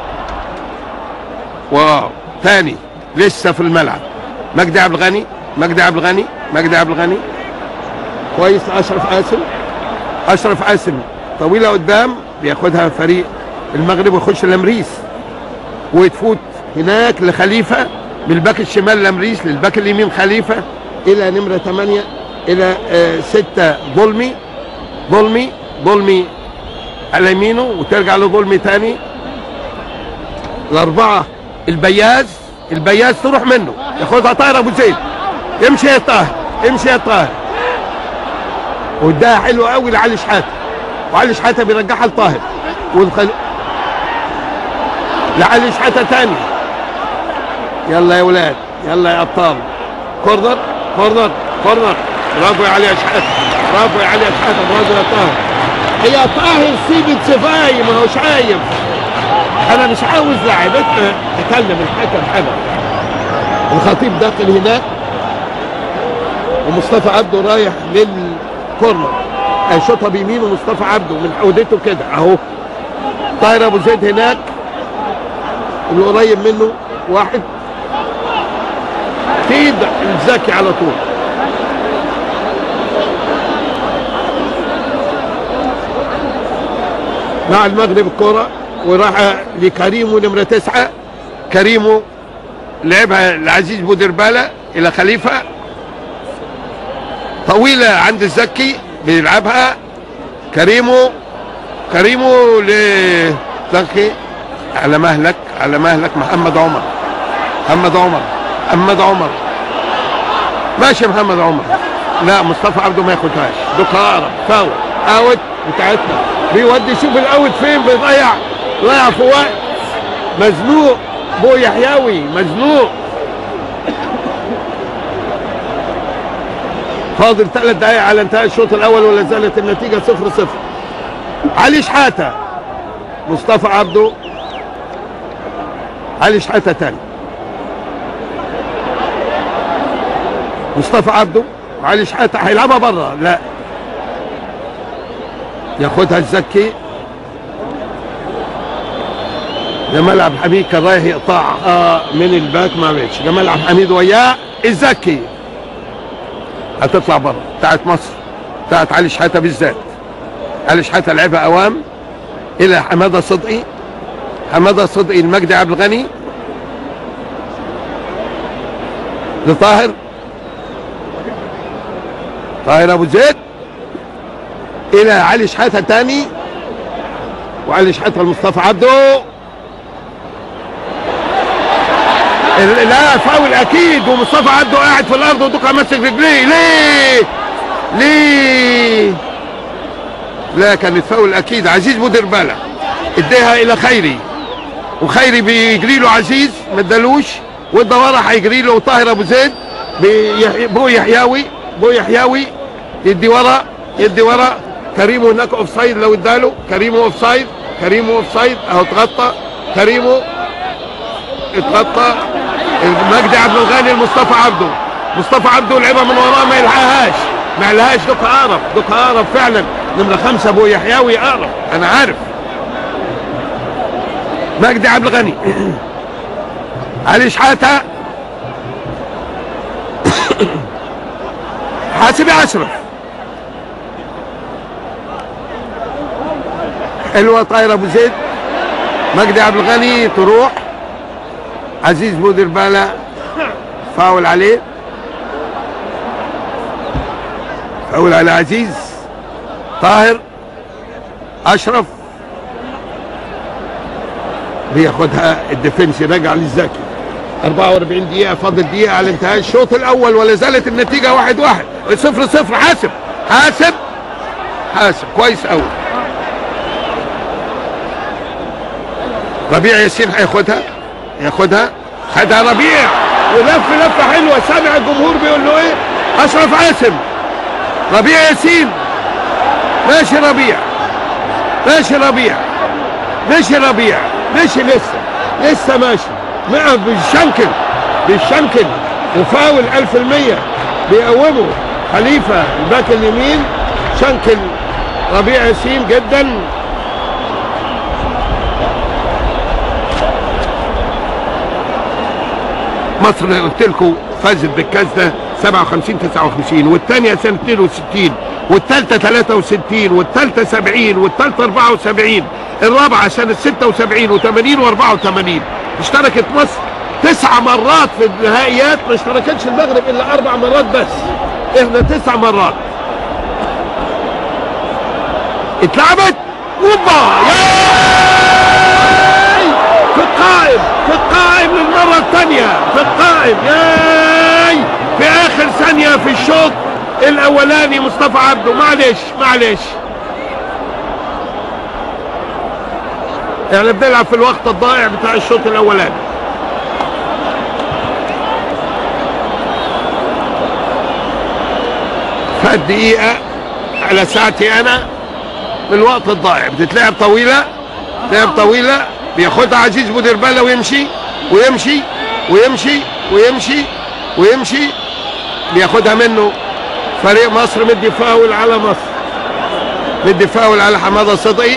واو تاني لسه في الملعب مجدي عبد الغني مجدي عبد الغني مجدي عبد الغني كويس اشرف قاسم اشرف قاسم طويله قدام بياخدها فريق المغرب ويخش لمريس وتفوت هناك لخليفه من الباك الشمال لمريس للباك اليمين خليفه الى نمره 8 الى 6 ظلمي ظلمي ظلمي على يمينه وترجع لظلمي تاني الاربعه البياز البياز تروح منه ياخدها طاهر ابو زيد امشي يا طاهر امشي يا طاهر واداها حلو قوي لعلي شحاته وعلي شحاته بيرجعها لطاهر والخل... لعلي شحاته تاني يلا يا ولاد يلا يا ابطال كورنر كورنر كورنر برافو يا علي يا شحاته برافو يا علي يا شحاته برافو يا طاهر هي طاهر سيبت سفاي ما هوش عايب انا مش عاوز لاعبتنا تكلم الحكم حاجه الخطيب داخل هناك ومصطفى عبده رايح للكورنر هيشوطها بيمينه مصطفى عبده من حودته كده اهو طاهر ابو زيد هناك اللي قريب منه واحد تيد الزكي على طول مع المغرب الكرة وراح لكريمو نمرة تسعة كريمو لعبها العزيز بودربالة إلى خليفة طويلة عند الزكي بيلعبها كريمو كريمو لزكي على مهلك على مهلك محمد عمر محمد عمر محمد عمر ماشي محمد عمر لا مصطفى عبده ما ياخدهاش دوكا اقرب فاول اوت بتاعتنا بيودي شوف الاوت فين بيضيع ضيع في وقت مزنوق بو يحيوي مزنوق فاضل ثلاث دقايق على انتهاء الشوط الاول ولا زالت النتيجه صفر صفر علي شحاته مصطفى عبده علي شحاته تاني مصطفى عبده وعلي شحاته هيلعبها بره لا ياخدها الزكي جمال عبد الحميد كان رايح يقطعها من الباك ما عملش جمال عبد الحميد وياه الزكي هتطلع بره بتاعت مصر بتاعت علي شحاته بالذات علي شحاته لعبها اوام الى حماده صدقي حماده صدقي المجدي عبد الغني لطاهر طاهر ابو زيد الى علي شحاته تاني وعلي شحاته لمصطفى عبده لا فاول اكيد ومصطفى عبده قاعد في الارض ودوكا ماسك رجليه ليه ليه لا كانت فاول اكيد عزيز بودربالة اديها الى خيري وخيري بيجري له عزيز ما ادالوش وادى ورا هيجري له طاهر ابو زيد بيحي- بو يحياوي بو يحياوي يدي ورا يدي ورا كريمو هناك اوف سايد لو اداله كريمو اوف سايد كريمو اوف سايد اهو اتغطى كريمو اتغطى مجدي عبد الغني لمصطفى عبده مصطفى عبده لعبها من وراه ما يلحقهاش ما يلحقهاش دوك اقرب دوك اقرب فعلا نمره خمسه ابو يحياوي اقرب انا عارف مجدي عبد الغني علي شحاته حاسب يا اشرف حلوه طايره ابو زيد مجدي عبد الغني تروح عزيز بودربالة فاول عليه فاول على عزيز طاهر اشرف بياخدها الديفنس راجع للزكي 44 دقيقة فاضل دقيقة على انتهاء الشوط الأول ولا زالت النتيجة واحد واحد صفر صفر حاسب حاسب حاسب كويس أوي ربيع ياسين هياخدها ياخدها خدها ربيع ولف لفه حلوه سامع الجمهور بيقول له ايه اشرف عاصم ربيع ياسين ماشي ربيع ماشي ربيع ماشي ربيع ماشي لسه لسه ماشي مع بالشنكل بالشنكل وفاول 1000% بيقومه خليفه الباك اليمين شنكل ربيع ياسين جدا مصر قلت لكم فازت بالكاس ده 57 59 والثانيه سنه 62 والثالثه 63 والثالثه 70 والثالثه 74 الرابعه سنه 76 و80 و84 اشتركت مصر تسع مرات في النهائيات ما اشتركتش المغرب الا اربع مرات بس احنا تسع مرات اتلعبت اوبا ياي في القائم في القائم للمرة الثانية في القائم ياي في اخر ثانية في الشوط الاولاني مصطفى عبده معلش معلش احنا بنلعب في الوقت الضائع بتاع الشوط الاولاني فات دقيقة على ساعتي انا من الوقت الضائع بتتلعب طويلة لعب طويلة بياخدها عزيز بودربالة ويمشي ويمشي ويمشي ويمشي ويمشي بياخدها منه فريق مصر مدي فاول على مصر مدي فاول على حمادة صدقي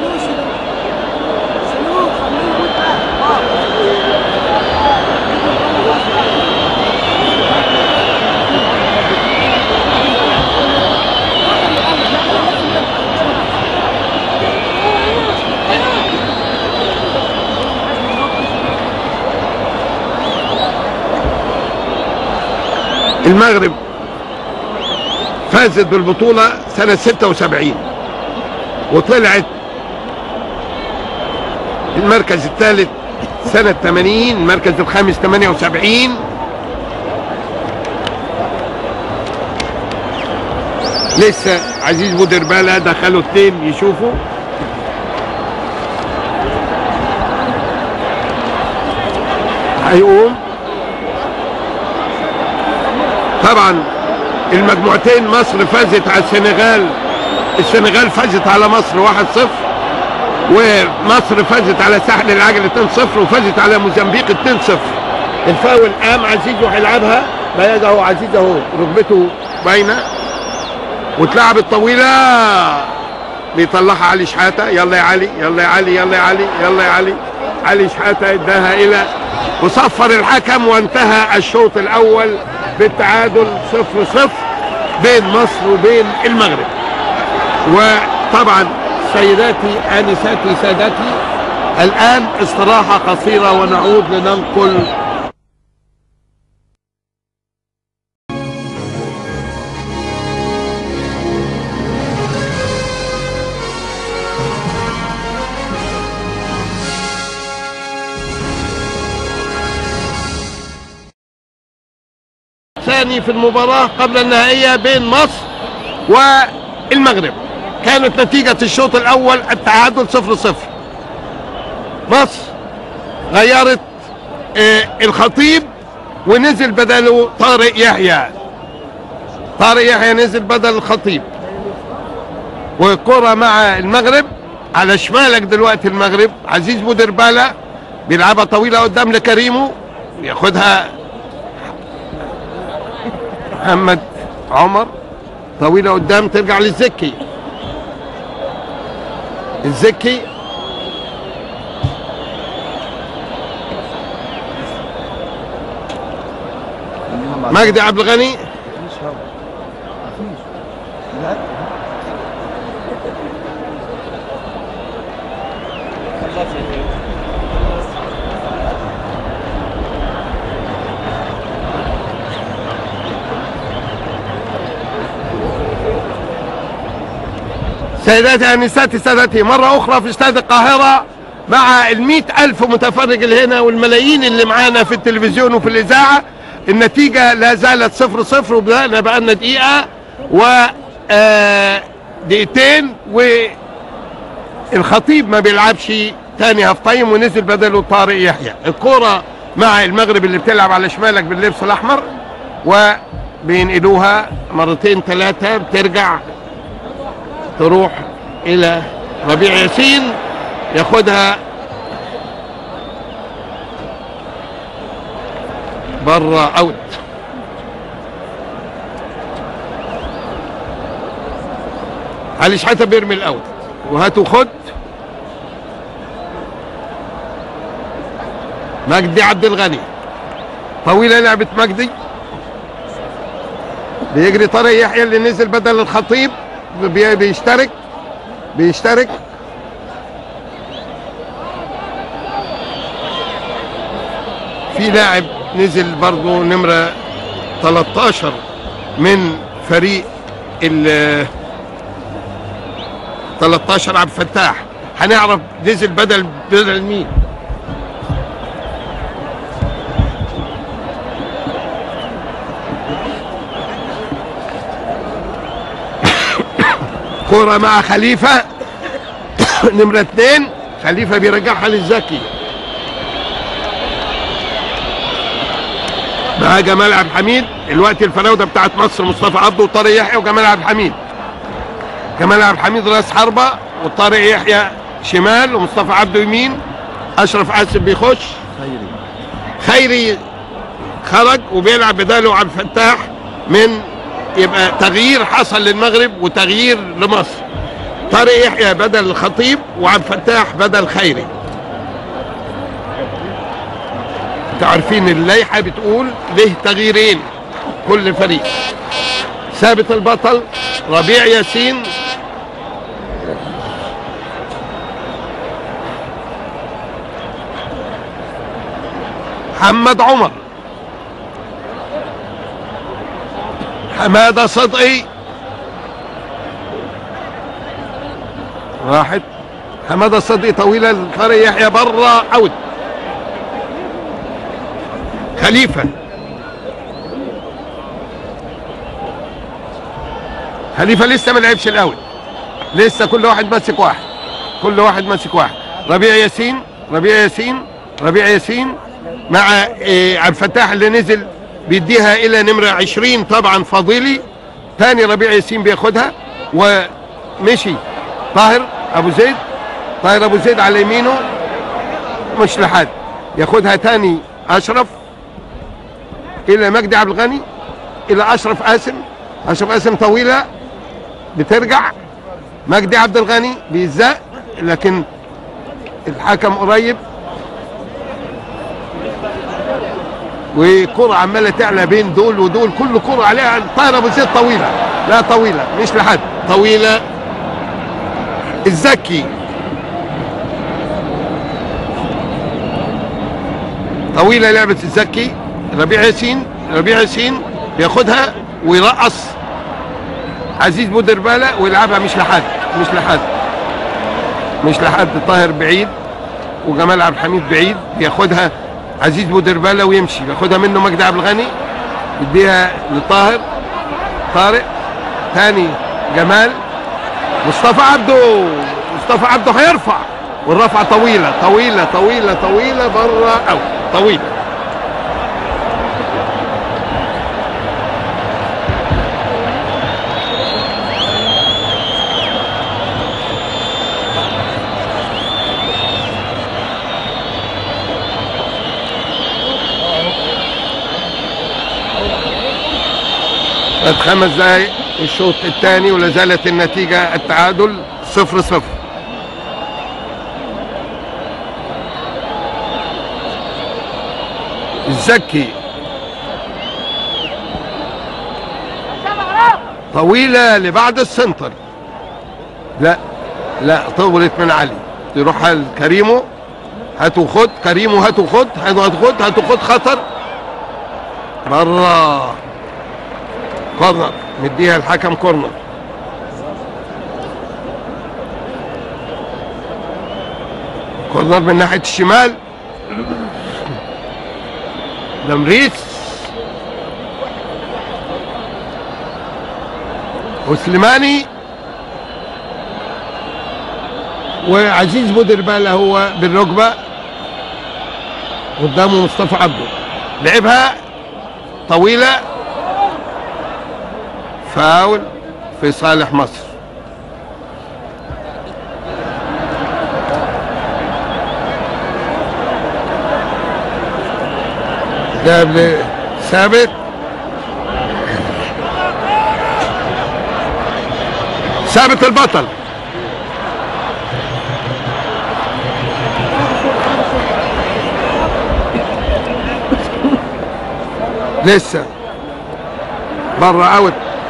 المغرب فازت بالبطولة سنة 76 وطلعت المركز الثالث سنة 80 المركز الخامس 78 لسه عزيز بودربالة دخلوا اثنين يشوفوا هيقوم طبعا المجموعتين مصر فازت على السنغال السنغال فازت على مصر 1-0 ومصر فازت على ساحل العجل 2-0 وفازت على موزمبيق 2-0 الفاول قام عزيز وهيلعبها بياض اهو عزيز اهو ركبته باينه واتلعبت طويله بيطلعها علي شحاته يلا يا علي يلا يا علي يلا يا علي يلا يا علي علي شحاته اداها الى وصفر الحكم وانتهى الشوط الاول بالتعادل صفر صفر بين مصر وبين المغرب وطبعا سيداتي انساتي سادتي الان استراحه قصيره ونعود لننقل ثاني في المباراة قبل النهائية بين مصر والمغرب كانت نتيجة الشوط الأول التعادل صفر صفر مصر غيرت آه الخطيب ونزل بدله طارق يحيى طارق يحيى نزل بدل الخطيب والكرة مع المغرب على شمالك دلوقتي المغرب عزيز بودربالة بيلعبها طويلة قدام لكريمو ياخدها محمد عمر طويلة قدام ترجع للزكي الزكي مجدي عبد الغني سيداتي أنساتي سادتي مرة أخرى في استاد القاهرة مع المئة ألف متفرج اللي هنا والملايين اللي معانا في التلفزيون وفي الإذاعة النتيجة لا زالت صفر صفر وبدأنا بقالنا دقيقة و آه، دقيقتين والخطيب ما بيلعبش تاني هاف تايم ونزل بدله طارق يحيى الكرة مع المغرب اللي بتلعب على شمالك باللبس الأحمر وبينقلوها مرتين ثلاثة بترجع تروح الى ربيع ياسين ياخدها بره اوت علي شحاته بيرمي الاول وهات وخد مجدي عبد الغني طويله لعبه مجدي بيجري طارق يحيى اللي نزل بدل الخطيب بي- بيشترك بيشترك في لاعب نزل برضه نمرة 13 من فريق ال 13 عبد الفتاح هنعرف نزل بدل بدل مين كرة مع خليفة نمرة اتنين خليفة بيرجعها للزكي مع جمال عبد الحميد الوقت الفراوده بتاعت مصر مصطفى عبده وطارق يحيى وجمال عبد الحميد جمال عبد الحميد راس حربه وطارق يحيى شمال ومصطفى عبده يمين اشرف عاسف بيخش خيري خيري خرج وبيلعب بداله عبد الفتاح من يبقى تغيير حصل للمغرب وتغيير لمصر طارق يحيى بدل الخطيب وعبد الفتاح بدل خيري انتوا عارفين اللائحه بتقول له تغييرين كل فريق ثابت البطل ربيع ياسين محمد عمر حماده صدقي راحت حماده صدقي طويله لطارق يحيى بره اوت خليفه خليفه لسه ما لعبش الاول لسه كل واحد ماسك واحد كل واحد ماسك واحد ربيع ياسين ربيع ياسين ربيع ياسين مع آه، عبد الفتاح اللي نزل بيديها الى نمره 20 طبعا فاضلي تاني ربيع ياسين بياخدها ومشي طاهر ابو زيد طاهر ابو زيد على يمينه مش لحد ياخدها تاني اشرف الى مجدي عبد الغني الى اشرف قاسم اشرف قاسم طويله بترجع مجدي عبد الغني بيزق لكن الحكم قريب وكرة عمالة تعلى بين دول ودول كل كرة عليها طايرة ابو زيد طويلة لا طويلة مش لحد طويلة الزكي طويلة لعبة الزكي ربيع ياسين ربيع ياسين بياخدها ويرقص عزيز بودربالة ويلعبها مش لحد مش لحد مش لحد طاهر بعيد وجمال عبد الحميد بعيد بياخدها عزيز بودربالة ويمشي بياخدها منه مجدي عبد الغني يديها لطاهر طارق تاني جمال مصطفى عبده مصطفى عبده هيرفع والرفعة طويلة طويلة طويلة طويلة بره أو طويلة بعد خمس دقايق الشوط الثاني ولا زالت النتيجة التعادل صفر صفر الزكي طويلة لبعد السنتر لا لا طولت من علي يروح على كريمو هاتوا خد كريمو هاتوا خد هاتوا خد هاتوا خد خطر بره كورنر مديها الحكم كورنر كورنر من ناحية الشمال لمريس وسليماني وعزيز بودربالة هو بالركبة قدامه مصطفى عبده لعبها طويلة فاول في صالح مصر ده ثابت ثابت البطل لسه بره اوت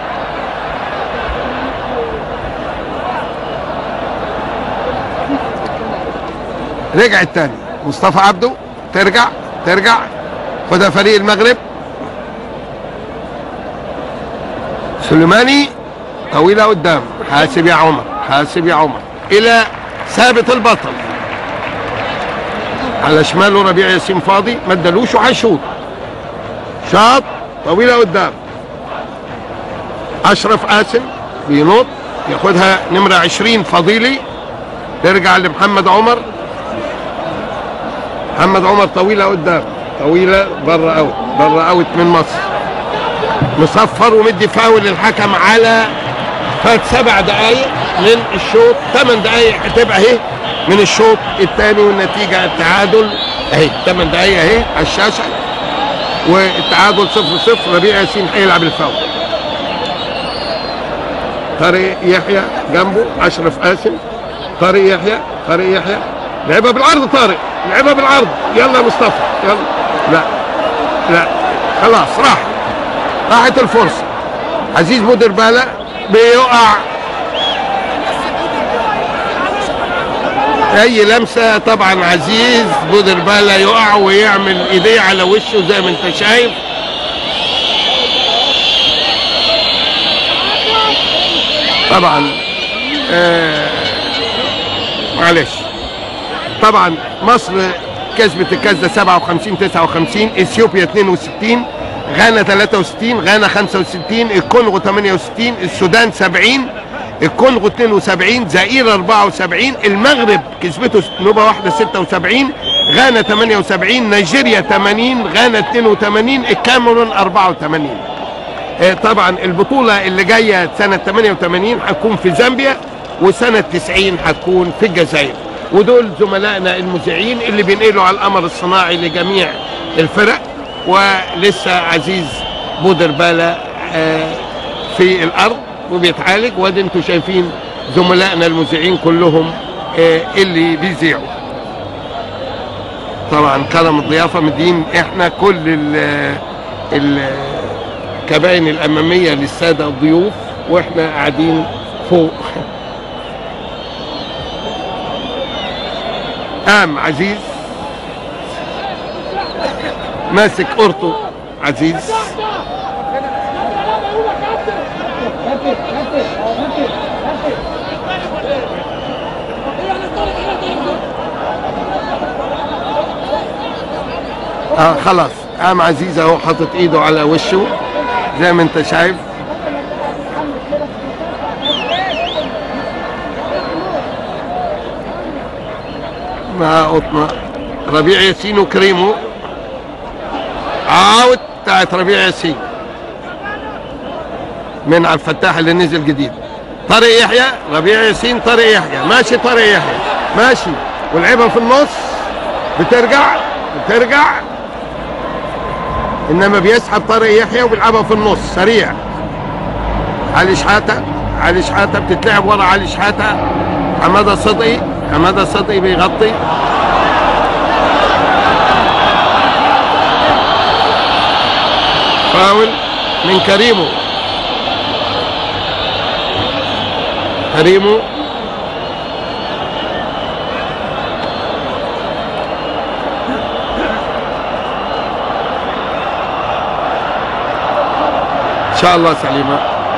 رجع التاني مصطفى عبده ترجع ترجع خدها فريق المغرب سليماني طويلة قدام حاسب يا عمر حاسب يا عمر إلى ثابت البطل على شماله ربيع ياسين فاضي ما ادالوش وهيشوط شاط طويلة قدام أشرف قاسم بينط ياخدها نمرة 20 فضيلي ترجع لمحمد عمر محمد عمر طويلة قدام طويلة بره اوت بره اوت من مصر مصفر ومدي فاول للحكم على فات سبع دقايق من الشوط ثمان دقايق هتبقى اهي من الشوط الثاني والنتيجة التعادل اهي ثمان دقايق اهي على الشاشة والتعادل صفر صفر ربيع ياسين هيلعب الفاول طارق يحيى جنبه اشرف قاسم طارق يحيى طارق يحيى لعبها بالعرض طارق لعبها بالعرض يلا يا مصطفى يلا لا لا خلاص راح راحت الفرصه عزيز بودربالة بيقع اي لمسه طبعا عزيز بودربالة يقع ويعمل ايديه على وشه زي ما انت شايف طبعا آه معلش طبعا مصر كسبت الكاس ده 57 59 اثيوبيا 62 غانا 63 غانا 65 الكونغو 68 السودان 70 الكونغو 72 زئير 74 المغرب كسبته نوبه واحده 76 غانا 78 نيجيريا 80 غانا 82 الكاميرون 84 آه، طبعا البطولة اللي جاية سنة 88 هتكون في زامبيا وسنة 90 هتكون في الجزائر ودول زملائنا المذيعين اللي بينقلوا على القمر الصناعي لجميع الفرق ولسه عزيز بودربالة آه، في الأرض وبيتعالج وادي انتوا شايفين زملائنا المذيعين كلهم آه، اللي بيذيعوا طبعا كرم الضيافة مدين احنا كل ال ال الكباين الاماميه للساده الضيوف واحنا قاعدين فوق قام عزيز ماسك قرطه عزيز اه خلاص قام عزيز اهو حاطط ايده على وشه زي ما انت شايف مع قطنة ربيع ياسين وكريمو عاود بتاعت ربيع ياسين من عبد الفتاح اللي نزل جديد طارق يحيى ربيع ياسين طارق يحيى ماشي طارق يحيى ماشي ولعبها في النص بترجع بترجع انما بيسحب طارق يحيى وبيلعبها في النص سريع علي شحاته علي شحاته بتتلعب ورا علي شحاته حماده صدقي حماده صدقي بيغطي فاول من كريمو كريمو ان شاء الله سليمه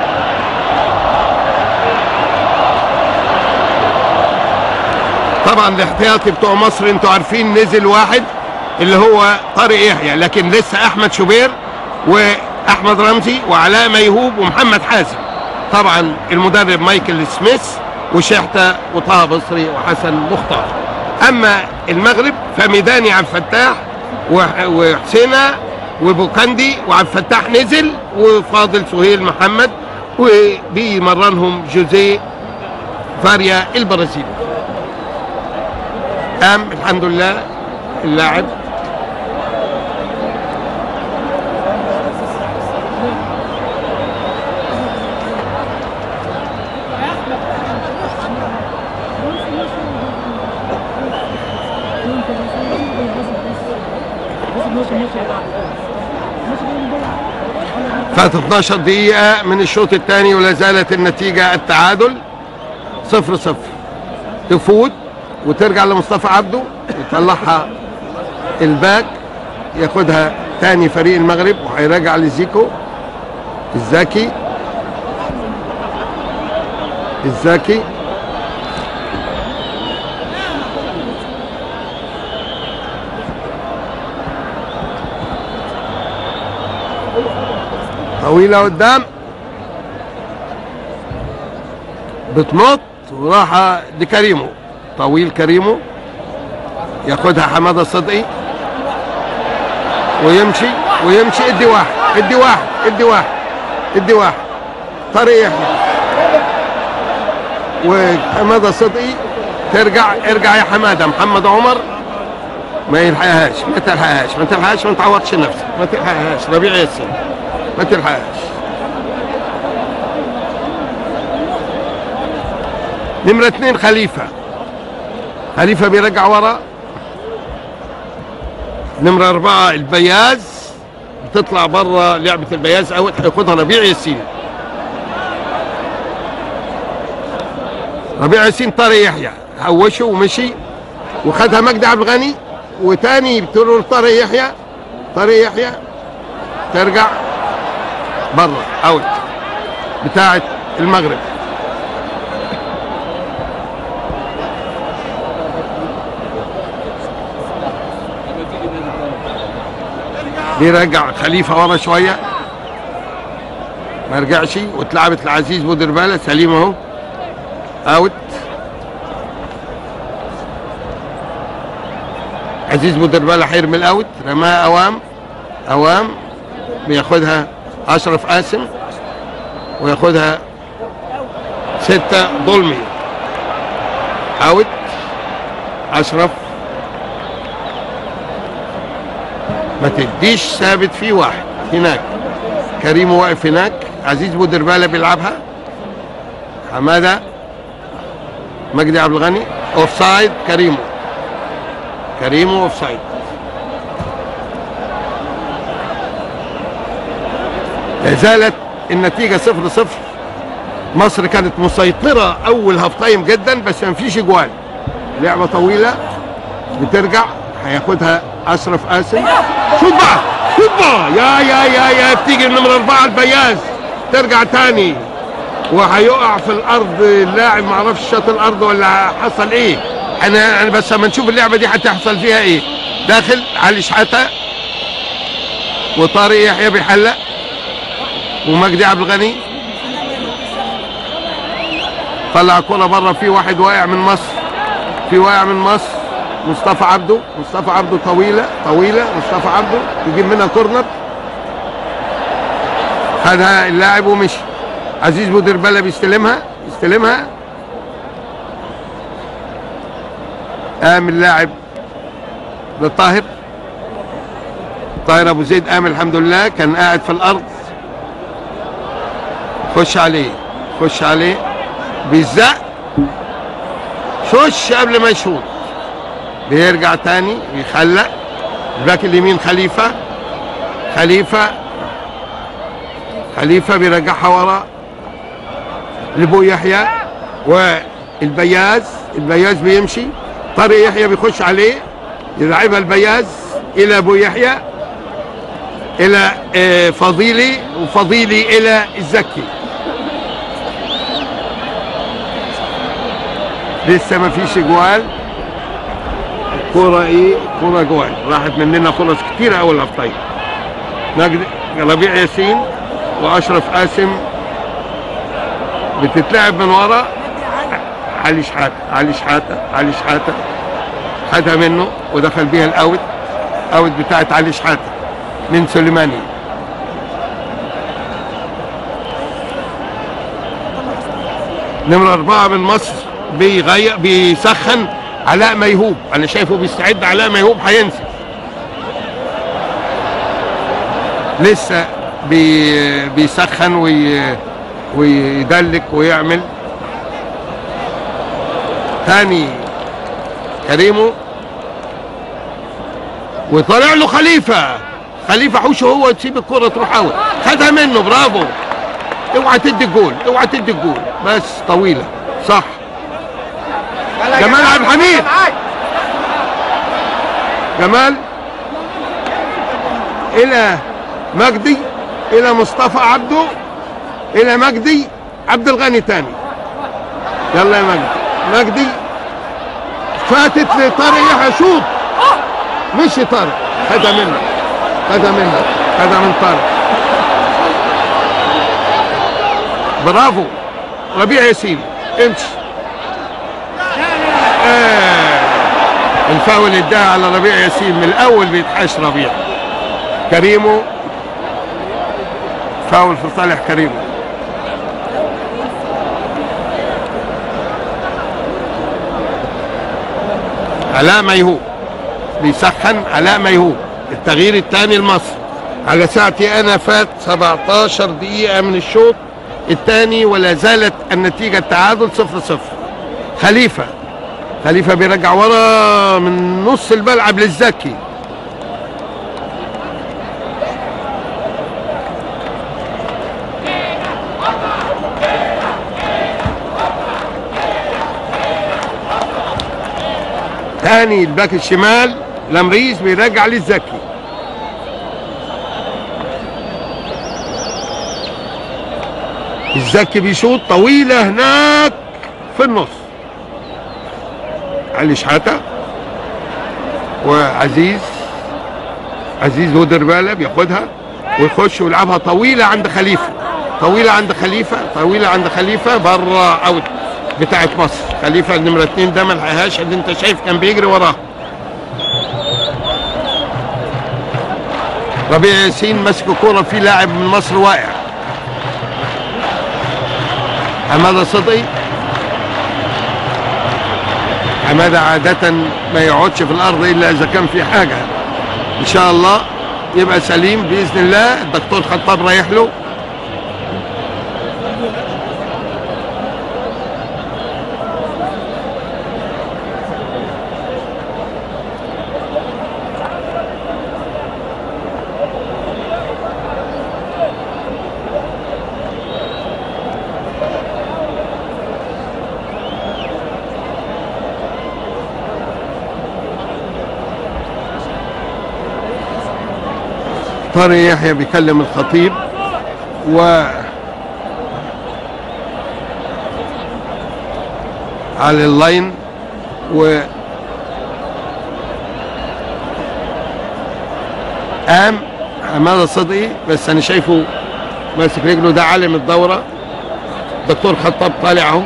طبعا الاحتياطي بتوع مصر انتوا عارفين نزل واحد اللي هو طارق يحيى لكن لسه احمد شوبير واحمد رمزي وعلاء ميهوب ومحمد حازم طبعا المدرب مايكل سميث وشحته وطه بصري وحسن مختار اما المغرب فميداني عبد الفتاح وح- وحسينه وبوكاندي وعبد الفتاح نزل وفاضل سهيل محمد وبيمرنهم جوزيه فاريا البرازيلي قام الحمد لله اللاعب فات 12 دقيقة من الشوط الثاني ولا زالت النتيجة التعادل صفر صفر تفوت وترجع لمصطفى عبده يطلعها الباك ياخدها تاني فريق المغرب وهيراجع لزيكو الزكي الزكي طويلة قدام بتنط وراح لكريمو طويل كريمو ياخدها حماده صدقي ويمشي ويمشي ادي واحد ادي واحد ادي واحد ادي واحد طريق يحيى وحماده صدقي ترجع ارجع يا حماده محمد عمر ما يلحقهاش ما تلحقهاش ما تلحقهاش ما تعوضش نفسك ما تلحقهاش ربيع ياسين ما تلحقهاش نمرة اتنين خليفة خليفة بيرجع ورا نمرة أربعة البياز بتطلع بره لعبة البياز أوت هياخدها ربيع ياسين ربيع ياسين طارق يحيى هوشه ومشي وخدها مجدي عبد الغني وتاني بتقول طارق يحيى طارق يحيى ترجع بره اوت بتاعة المغرب بيرجع خليفه ورا شويه ما رجعش واتلعبت لعزيز بودربالة سليم اهو اوت عزيز بودربالة هيرمي الاوت رماها اوام اوام بياخدها اشرف قاسم وياخدها ستة ظلمي اوت اشرف ما تديش ثابت في واحد هناك كريم واقف هناك عزيز بودربالة بيلعبها حمادة مجدي عبد الغني اوف سايد كريمو كريمو اوف سايد لا زالت النتيجة صفر صفر مصر كانت مسيطرة أول هاف تايم جدا بس ما فيش جوال لعبة طويلة بترجع هياخدها أشرف قاسم شوط بقى شوط بقى يا يا يا يا بتيجي النمرة أربعة البياز ترجع تاني وهيقع في الأرض اللاعب معرفش شاط الأرض ولا حصل إيه أنا أنا بس لما نشوف اللعبة دي هتحصل فيها إيه داخل علي شحاتة وطارق يحيى بيحلق ومجدي عبد الغني طلع كرة بره في واحد واقع من مصر في واقع من مصر مصطفى عبده مصطفى عبده طويلة طويلة مصطفى عبده يجيب منها كورنر خدها اللاعب ومشي عزيز بودربالة بيستلمها يستلمها قام اللاعب لطاهر طاهر ابو زيد قام الحمد لله كان قاعد في الارض خش عليه خش عليه بيزق شوش قبل ما يشوط بيرجع تاني يخلق الباك اليمين خليفه خليفه خليفه بيرجعها ورا لبو يحيى والبياز البياز بيمشي طارق يحيى بيخش عليه يلعبها البياز الى ابو يحيى الى آه، فضيلي وفضيلي الى الزكي لسه ما فيش جوال كرة ايه كرة جوال راحت مننا فرص كتيرة اول هفتين نجد ربيع ياسين واشرف قاسم بتتلعب من ورا علي شحاتة علي شحاتة علي شحاتة خدها منه ودخل بيها الاوت اوت بتاعت علي شحاتة من سليماني نمرة أربعة من مصر بيغير بيسخن علاء ميهوب أنا شايفه بيستعد علاء ميهوب هينزل لسه بي بيسخن وي ويدلك ويعمل تاني كريمو وطلع له خليفه خليفه حوشه هو تسيب الكره تروح اوت خدها منه برافو اوعى تدي الجول اوعى تدي الجول بس طويله صح جمال عبد الحميد جمال الى مجدي الى مصطفى عبده الى مجدي عبد الغني تاني يلا يا مجدي مجدي فاتت لطارق يحيى شوط مشي طارق خدها منه خدها منه خدها من طارق برافو ربيع ياسين امشي آه. الفاول اداها على ربيع ياسين من الاول بيتحاش ربيع كريمو فاول في صالح كريمو علاء ميهوب بيسخن علاء ميهوب التغيير الثاني لمصر على ساعتي انا فات 17 دقيقة من الشوط الثاني ولا زالت النتيجة التعادل 0 0 خليفة خليفة بيرجع ورا من نص الملعب للزكي تاني الباك الشمال لمريس بيرجع للزكي الزكي بيشوط طويلة هناك في النص علي شحاتة وعزيز عزيز ودربالة بياخدها ويخش ويلعبها طويلة عند خليفة طويلة عند خليفة طويلة عند خليفة بره اوت بتاعت مصر خليفة النمرة اتنين ده ما لحقهاش اللي انت شايف كان بيجري وراه ربيع ياسين ماسك الكورة في لاعب من مصر واقع حمادة صدقي حمادة عادة ما يقعدش في الأرض إلا إذا كان في حاجة إن شاء الله يبقى سليم بإذن الله الدكتور خطاب رايح له طارق يحيى بيكلم الخطيب و على اللاين و قام حماده صدقي بس انا شايفه ماسك رجله ده عالم الدوره دكتور خطاب طالع اهو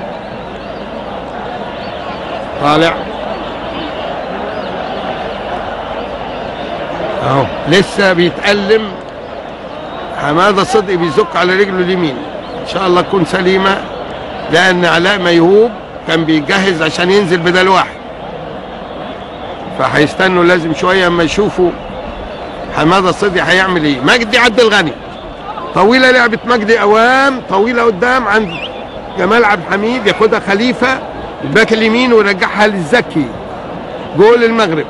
طالع اهو لسه بيتألم حماده صدقي بيزك على رجله اليمين ان شاء الله تكون سليمه لان علاء ميهوب كان بيجهز عشان ينزل بدل واحد فهيستنوا لازم شويه اما يشوفوا حماده صدقي هيعمل ايه مجدي عبد الغني طويله لعبه مجدي اوام طويله قدام عند جمال عبد الحميد ياخدها خليفه الباك اليمين ويرجعها للزكي جول المغرب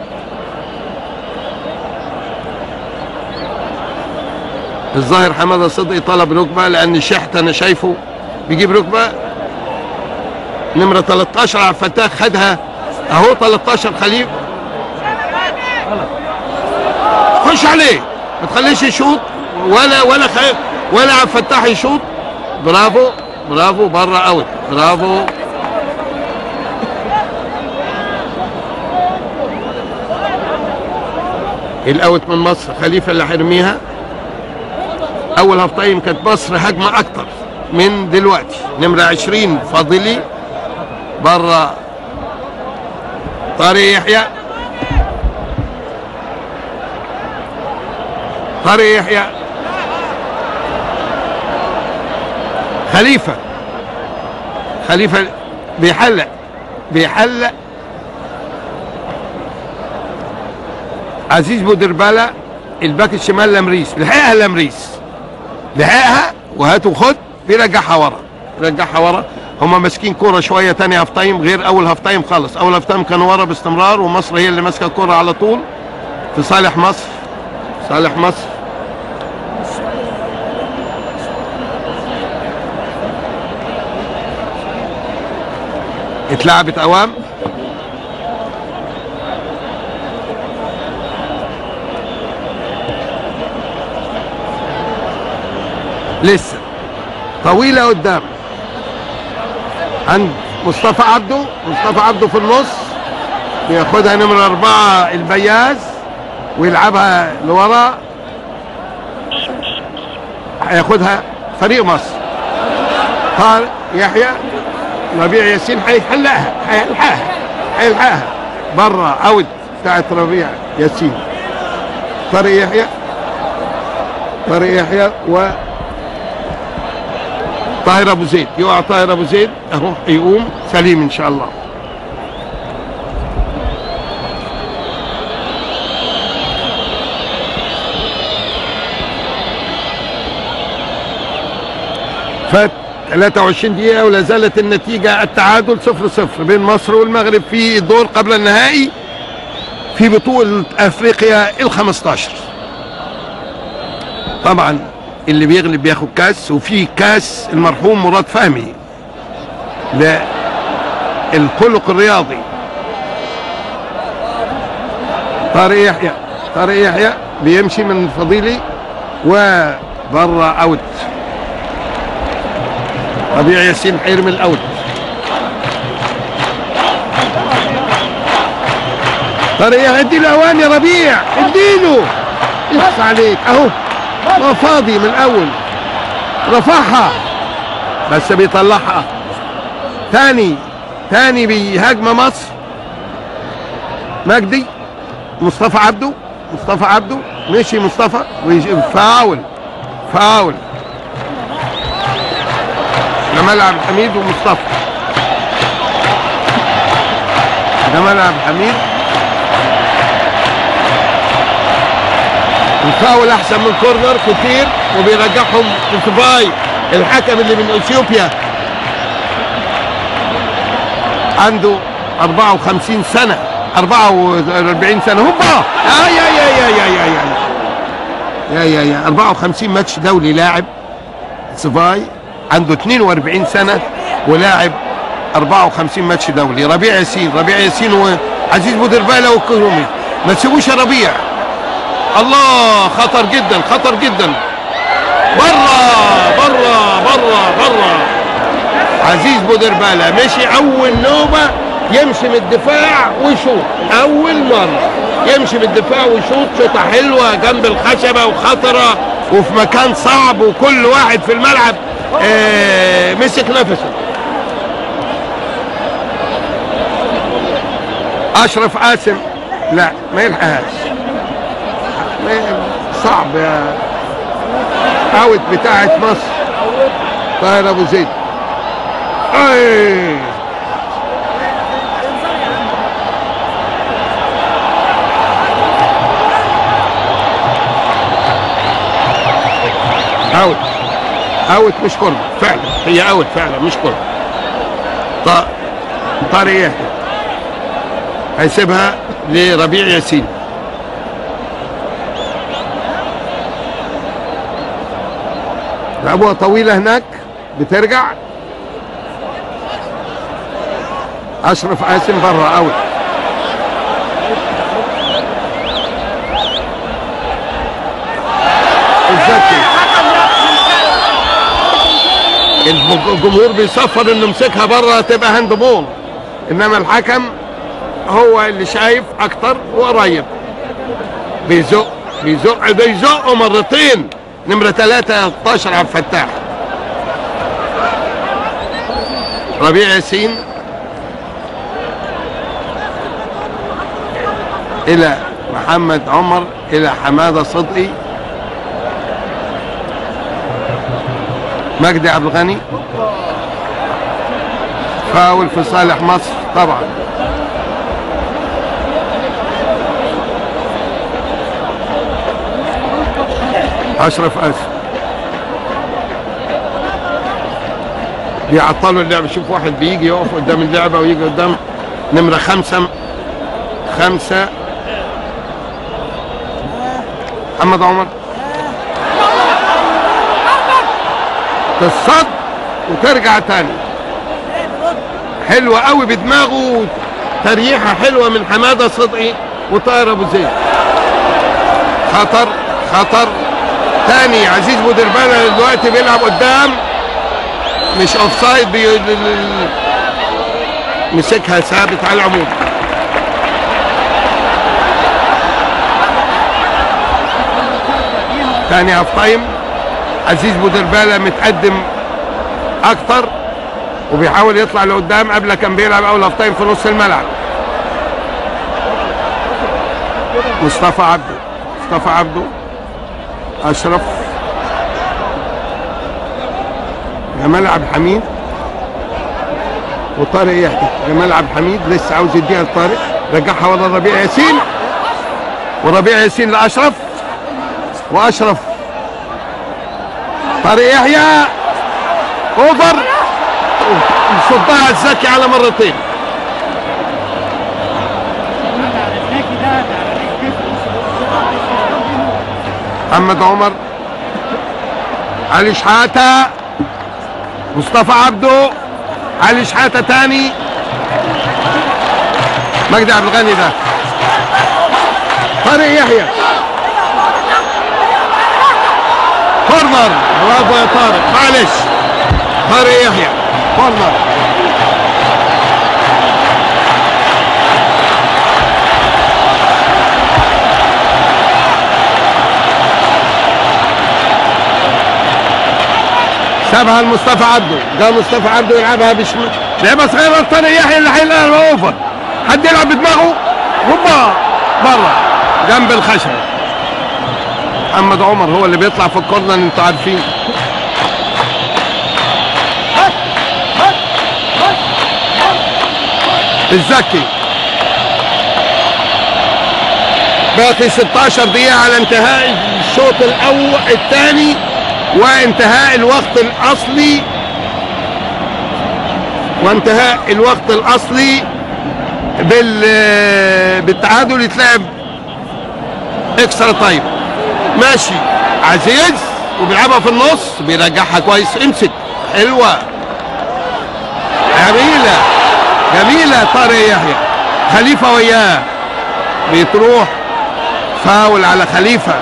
الظاهر حماده صدقي طلب ركبه لان شحت انا شايفه بيجيب ركبه نمره 13 عبد الفتاح خدها اهو 13 خليل خش عليه ما تخليش يشوط ولا ولا خ... ولا عبد الفتاح يشوط برافو برافو بره اوت برافو الاوت من مصر خليفه اللي هيرميها اول هاف تايم كانت مصر هجمه اكتر من دلوقتي نمره 20 فاضلي بره طارق يحيى طارق يحيى خليفه خليفه بيحلق بيحلق عزيز بودربالة الباك الشمال لمريس لحقها لمريس لحقها وهات وخد بيرجعها ورا بيرجعها ورا هما ماسكين كوره شويه تاني هاف تايم غير اول هاف تايم خالص اول هاف تايم كانوا ورا باستمرار ومصر هي اللي ماسكه الكوره على طول في صالح مصر صالح مصر اتلعبت اوام لسه طويلة قدام عند مصطفى عبده مصطفى عبده في النص ياخدها نمرة أربعة البياز ويلعبها لورا هياخدها فريق مصر طارق يحيى ربيع ياسين هيحلقها هيلحقها هيلحقها بره اوت بتاعت ربيع ياسين طارق يحيى طارق يحيى و طاهر ابو زيد يقع طاهر ابو زيد اهو يقوم سليم ان شاء الله فات 23 دقيقة ولا زالت النتيجة التعادل 0 0 بين مصر والمغرب في الدور قبل النهائي في بطولة افريقيا ال 15 طبعا اللي بيغلب بياخد كاس وفي كاس المرحوم مراد فهمي للخلق الرياضي طارق يحيى طارق يحيى بيمشي من فضيلي وبره اوت ربيع ياسين حيرمي الاوت طارق يحيى ادي الاوان يا ربيع اديله يخص عليك اهو ما فاضي من الاول رفعها بس بيطلعها تاني تاني بهجمة مصر مجدي مصطفى عبده مصطفى عبده مشي مصطفى فاول فاول جمال عبد الحميد ومصطفى جمال عبد الحميد الفاول احسن من كورنر كتير وبيرجعهم لسباي الحكم اللي من اثيوبيا عنده 54 سنه 44 سنه هوبا يا يا يا يا يا يا يا يا يا يا 54 ماتش دولي لاعب سباي عنده 42 سنه ولاعب 54 ماتش دولي ربيع ياسين ربيع ياسين وعزيز بودربالة والكرومي ما تسيبوش يا ربيع الله خطر جدا خطر جدا برا برا برا برا عزيز بودربالة مشي اول نوبة يمشي من الدفاع ويشوط اول مرة يمشي من الدفاع ويشوط شوطة حلوة جنب الخشبة وخطرة وفي مكان صعب وكل واحد في الملعب آه مسك نفسه اشرف قاسم لا ما يلحقهاش صعب يا اوت بتاعت مصر طاهر ابو زيد اي اوت اوت مش كورة فعلا هي اوت فعلا مش كورة ط... طارق يحيى هيسيبها لربيع ياسين لعبوها طويلة هناك بترجع أشرف قاسم بره أوي الزكي الجمهور بيصفر انه مسكها بره تبقى هاند بول انما الحكم هو اللي شايف اكتر وقريب بيزق بيزق بيزقه مرتين نمرة 13 عبد الفتاح ربيع ياسين إلى محمد عمر إلى حمادة صدقي مجدي عبد الغني فاول في صالح مصر طبعا اشرف اسف بيعطلوا اللعبه شوف واحد بيجي يقف قدام اللعبه ويجي قدام نمره خمسه خمسه محمد عمر تصد وترجع تاني حلوة قوي بدماغه تريحة حلوة من حمادة صدقي وطاهر ابو زيد خطر خطر تاني عزيز بودربانة دلوقتي بيلعب قدام مش اوف سايد بي... مسكها ثابت على العمود تاني هاف تايم عزيز بودربالة متقدم اكتر وبيحاول يطلع لقدام قبل كان بيلعب اول هاف تايم في نص الملعب مصطفى عبده مصطفى عبده اشرف جمال عبد الحميد وطارق يحيى جمال عبد الحميد لسه عاوز يديها لطارق رجعها ورا ربيع ياسين وربيع ياسين لاشرف واشرف طارق يحيى اوفر صدها الزكي على مرتين محمد عمر علي شحاته مصطفى عبده علي شحاته تاني مجدي عبد الغني ده طارق يحيى كورنر برافو يا طارق معلش طارق يحيى كورنر سابها لمصطفى عبده جا مصطفى عبده يلعبها بشمال لعبه صغيره لطارق يحيى اللي هيلعبها اوفر حد يلعب بدماغه هوبا بره جنب الخشب محمد عمر هو اللي بيطلع في الكورنر انتوا عارفين الزكي باقي 16 دقيقة على انتهاء الشوط الأول الثاني وانتهاء الوقت الأصلي وانتهاء الوقت الأصلي بال بالتعادل يتلعب اكسترا تايم ماشي عزيز وبيلعبها في النص بيرجعها كويس امسك حلوه جميله جميله طارق يحيى خليفه وياه بتروح فاول على خليفه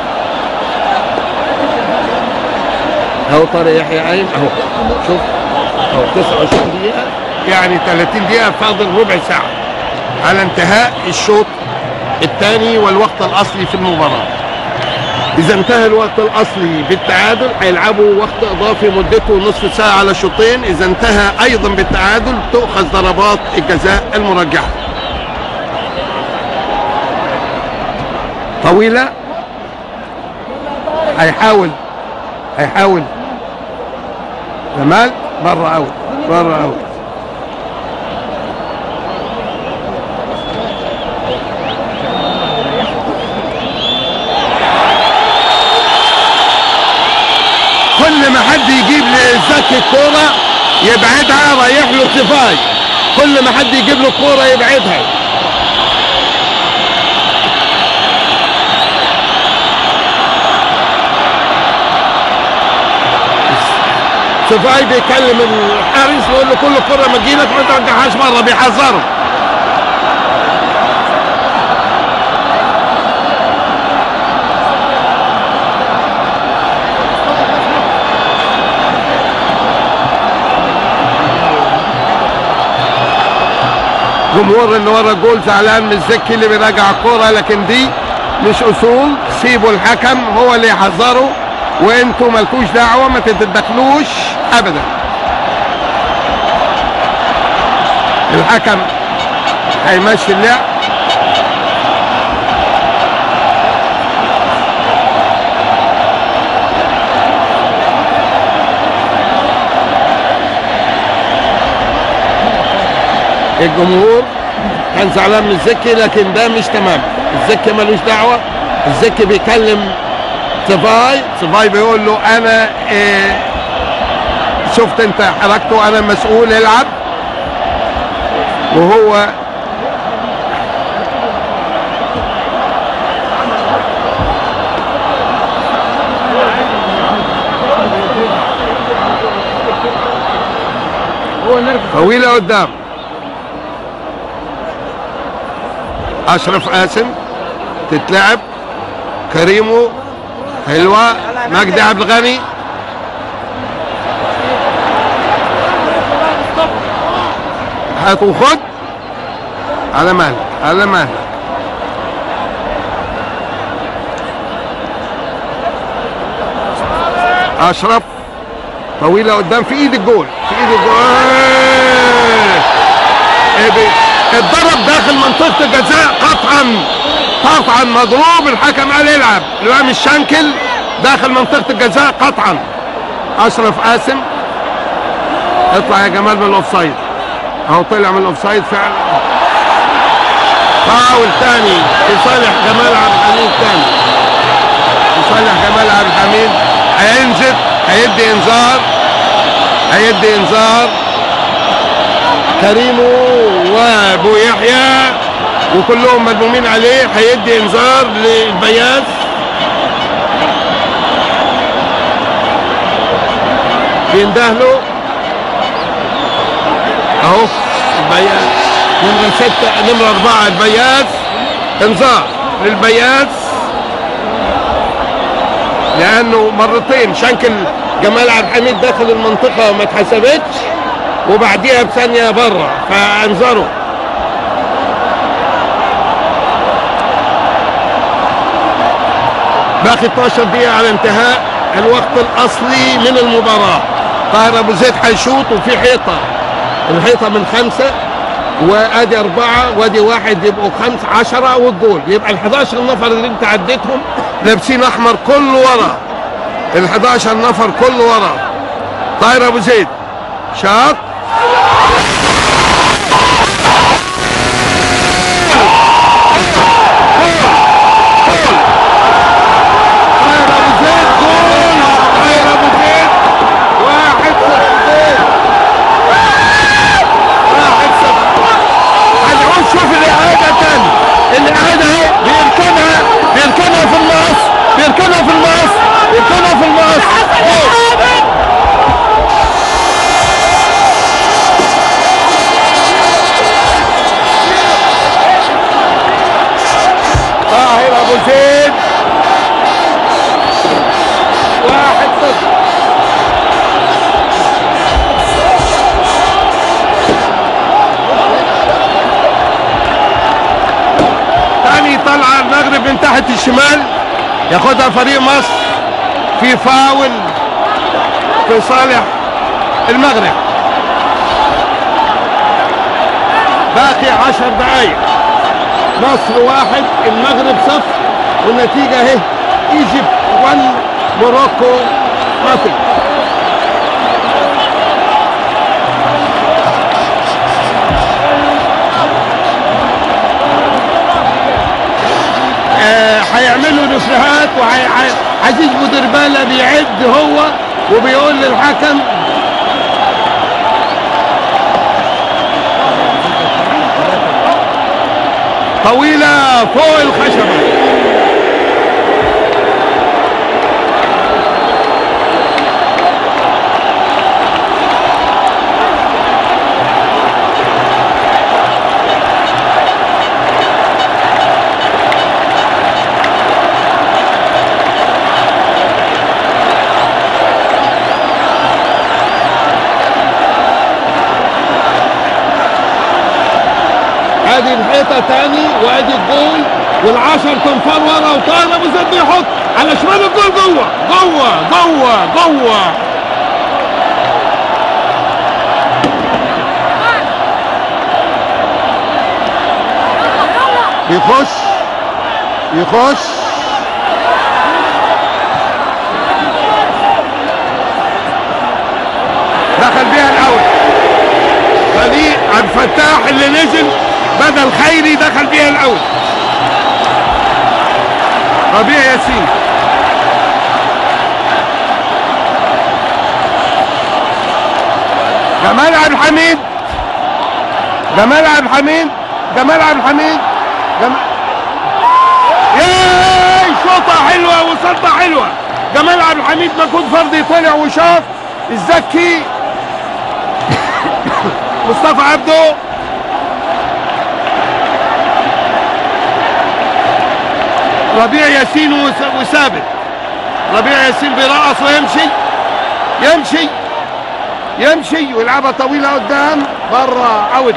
اهو طارق يحيى قايم اهو شوف اهو 29 دقيقه يعني 30 دقيقه فاضل ربع ساعه على انتهاء الشوط الثاني والوقت الاصلي في المباراه اذا انتهى الوقت الاصلي بالتعادل هيلعبوا وقت اضافي مدته نصف ساعه على شوطين اذا انتهى ايضا بالتعادل تؤخذ ضربات الجزاء المرجحه طويله هيحاول هيحاول جمال بره اوت بره اوت كل ما حد يجيب لزكي الكوره يبعدها رايح له سفاي كل ما حد يجيب له الكوره يبعدها سفاي بيكلم الحارس بيقول له كل كره ما تجيلك ما ترجعهاش بره بيحذره جمهور اللي ورا الجول زعلان من الزكي اللي بيراجع الكوره لكن دي مش اصول سيبوا الحكم هو اللي يحذره وانتوا مالكوش دعوه ما تتدخلوش ابدا الحكم هيمشي اللعب الجمهور كان زعلان من الزكي لكن ده مش تمام الزكي ملوش دعوه الزكي بيكلم سفاي سفاي بيقول له انا إيه شفت انت حركته انا مسؤول العب وهو طويلة قدام أشرف قاسم تتلعب كريمو حلوة مجدي عبد الغني هات وخد على مهلك على مهلك اشرف طويله قدام في ايد الجول في ايد الجول إيه بي- اتضرب داخل منطقه الجزاء قطعا قطعا مضروب الحكم قال يلعب الامام الشنكل داخل منطقه الجزاء قطعا اشرف قاسم اطلع يا جمال من الاوفسايد اهو طلع من الاوفسايد فعلا فاول تاني لصالح جمال عبد الحميد تاني لصالح جمال عبد الحميد هينزل هيدي انذار هيدي انذار كريمو وابو يحيى وكلهم ملمومين عليه هيدي انذار للبياز بينده له اهو البياز نمرة ستة نمرة أربعة البياز انذار للبياز لأنه مرتين شنكل جمال عبد الحميد داخل المنطقة وما اتحسبتش وبعديها بثانية بره فأنذره باقي 12 دقيقة على انتهاء الوقت الأصلي من المباراة طاهر أبو زيد هيشوط وفي حيطة الحيطة من خمسة وادي أربعة وادي واحد يبقوا خمسة عشرة والجول يبقى ال 11 نفر اللي انت عديتهم لابسين أحمر كله ورا ال 11 نفر كله ورا طاهر أبو زيد شاط طاهر أبو زيد جول طاهر أبو زيد واحد صفر واحد صفر هنعود شوف الإعادة تاني الإعادة اهي بيركنها بيركنها في المقص بيركنها في المقص بيركنها في المقص جول. طاهر ابو زيد واحد صفر تاني طلعه المغرب من تحت الشمال ياخدها فريق مصر في فاول في صالح المغرب باقي عشر دقايق مصر واحد المغرب صفر والنتيجة اهي ايجيبت 1 موروكو nothing آه، هيعملوا نفرهات وعزيز بودربالة بيعد هو وبيقول للحكم طويلة فوق الخشبة ادي الحيطه تاني وادي الجول والعشر تنفار ورا وطاهر ابو زيد بيحط على شمال الجول جوه جوه جوه جوه يخش يخش دخل بيها الاول خليل عبد الفتاح اللي نزل بدل خيري دخل بيها الاول ربيع ياسين جمال عبد الحميد جمال عبد الحميد جمال عبد الحميد جمال ياي شوطه حلوه وصدة حلوه جمال عبد الحميد مجهود فردي طلع وشاط الزكي مصطفى عبده ربيع ياسين وس- وثابت ربيع ياسين بيرقص ويمشي يمشي يمشي ويلعبها طويلة قدام برا اوت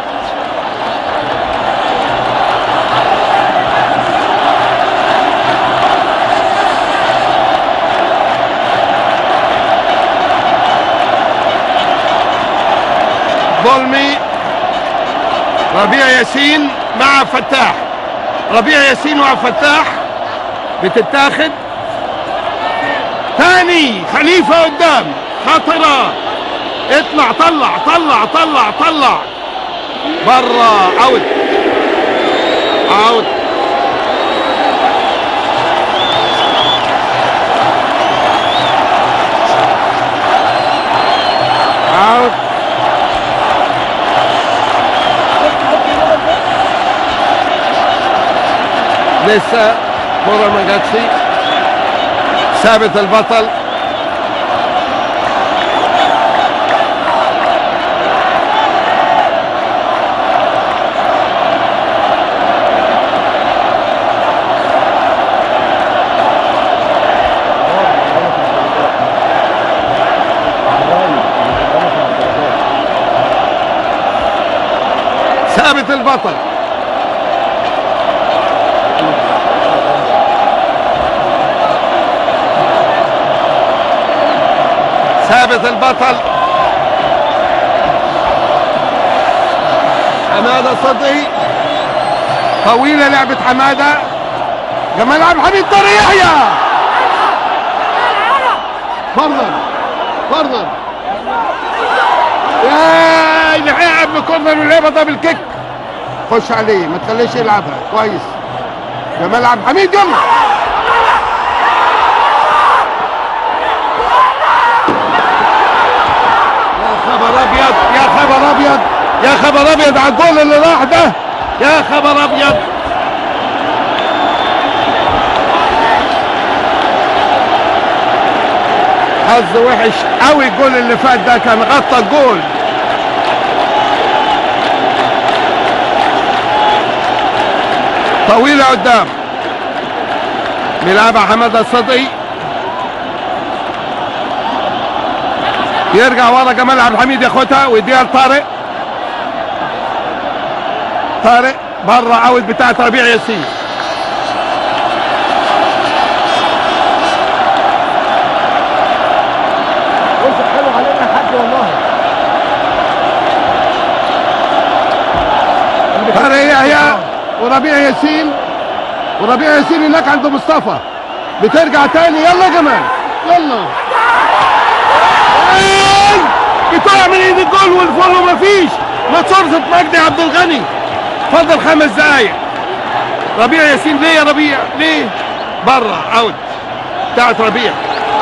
ظلمي ربيع ياسين مع فتاح ربيع ياسين مع فتاح بتتاخد تاني خليفة قدام خطرة اطلع طلع طلع طلع طلع برا اوت اوت اوت لسه كرة ما جاتش ثابت البطل ثابت البطل ثابت البطل حمادة صدقي طويلة لعبة حمادة جمال عبد الحميد طارق يحيى فرضا فرضا يا اللي هيلعب بكورنر ولعبها دبل كيك خش عليه ما تخليش يلعبها كويس جمال عبد الحميد يلا يا خبر ابيض يا خبر ابيض يا خبر ابيض على الجول اللي راح ده يا خبر ابيض حظ وحش قوي الجول اللي فات ده كان غطى الجول طويلة قدام بيلعبها حمادة الصدقي يرجع ورا جمال عبد الحميد ياخدها ويديها لطارق طارق بره اوت بتاعت ربيع ياسين وش حلو علينا يا حاج والله طارق يحيى وربيع ياسين وربيع ياسين هناك عند مصطفى بترجع تاني يلا يا جمال يلا إيه! بتقع من ايد الجول والفولو مفيش ما صرفت مجدي عبد الغني فاضل خمس دقايق ربيع ياسين ليه يا ربيع ليه بره اوت بتاعت ربيع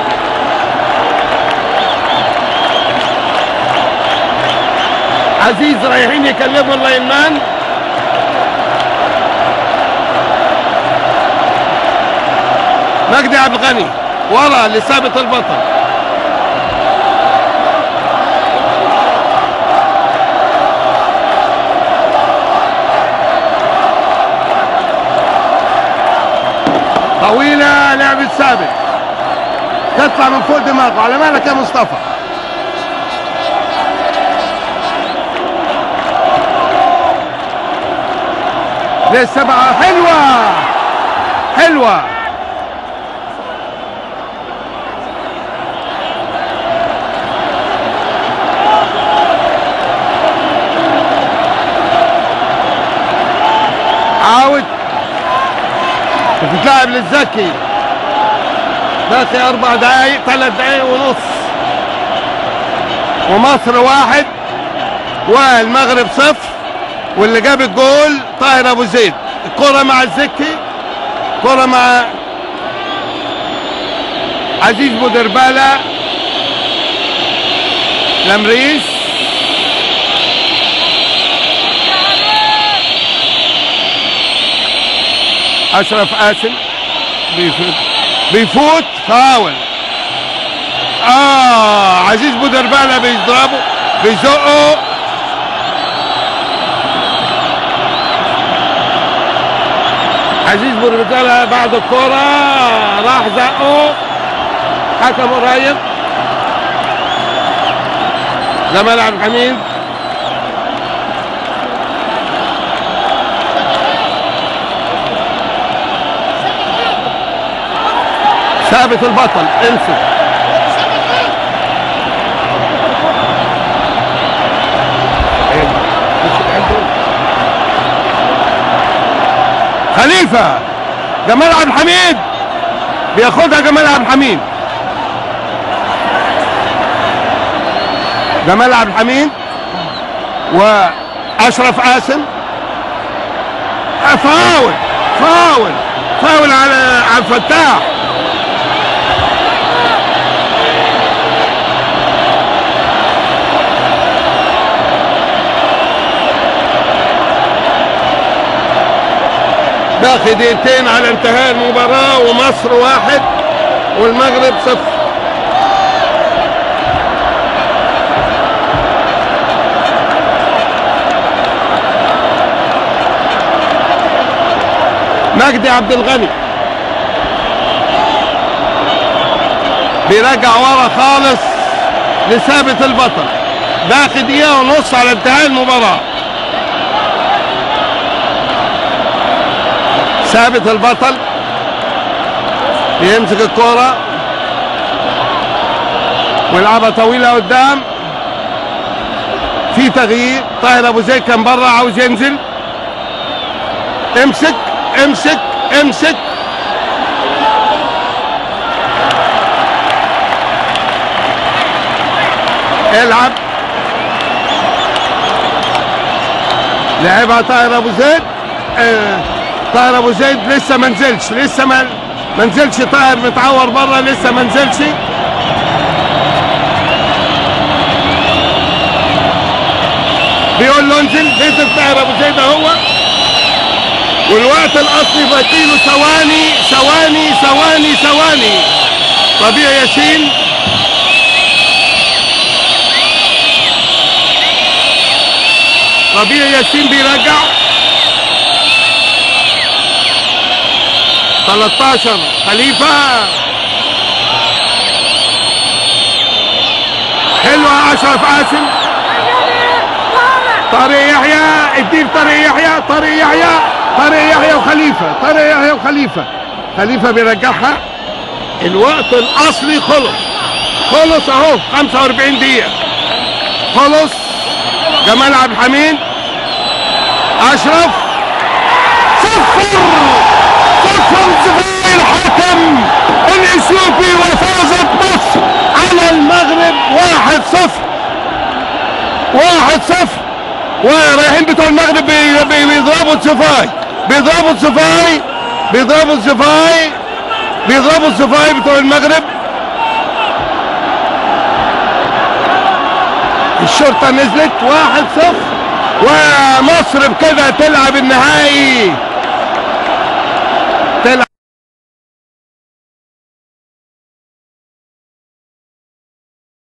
عزيز رايحين يكلموا اللاينمان مجدي عبد الغني ورا لثابت البطل طويلة لعبة ثابت تطلع من فوق دماغه على مالك يا مصطفى لسه بقى حلوة حلوة عاود بتتلعب للزكي باقي اربع دقايق ثلاث دقايق ونص ومصر واحد والمغرب صفر واللي جاب الجول طاهر ابو زيد الكرة مع الزكي كرة مع عزيز بودربالة لمريس اشرف قاسم بيفوت بيفوت فاول اه عزيز بودربالة بيضربه بيزقه عزيز بوربتالا بعد الكرة راح زقه حكم قريب جمال عبد الحميد ثابت البطل امسك خليفة جمال عبد الحميد بياخدها جمال عبد الحميد جمال عبد الحميد واشرف قاسم آه، فاول فاول فاول على على الفتاح باقي دقيقتين على انتهاء المباراة ومصر واحد والمغرب صفر مجدي عبد الغني بيرجع ورا خالص لثابت البطل باقي دقيقة ونص على انتهاء المباراة ثابت البطل يمسك الكرة ويلعبها طويلة قدام في تغيير طاهر ابو زيد كان بره عاوز ينزل امسك امسك امسك العب لعبها طاهر ابو زيد آه طاهر ابو زيد لسه ما نزلش لسه ما ما نزلش طاهر متعور بره لسه ما نزلش بيقول له انزل نزل طاهر ابو زيد اهو والوقت الاصلي باقيله ثواني ثواني ثواني ثواني ربيع ياسين ربيع ياسين بيرجع 13 خليفة حلوة أشرف قاسم طارق يحيى اديه طارق يحيى طارق يحيى طارق يحيى وخليفة طارق يحيى وخليفة خليفة بيرجعها الوقت الأصلي خلص خلص أهو 45 دقيقة خلص جمال عبد الحميد أشرف صفر صفر صفر الحكم الإثيوبي وفازت مصر على المغرب واحد صفر واحد صفر ورايحين بتوع المغرب بي- بي- بيضربوا السفاي بيضربوا السفاي بيضربوا السفاي بيضربوا السفاي بتوع المغرب الشرطة نزلت واحد صفر ومصر بكده تلعب النهائي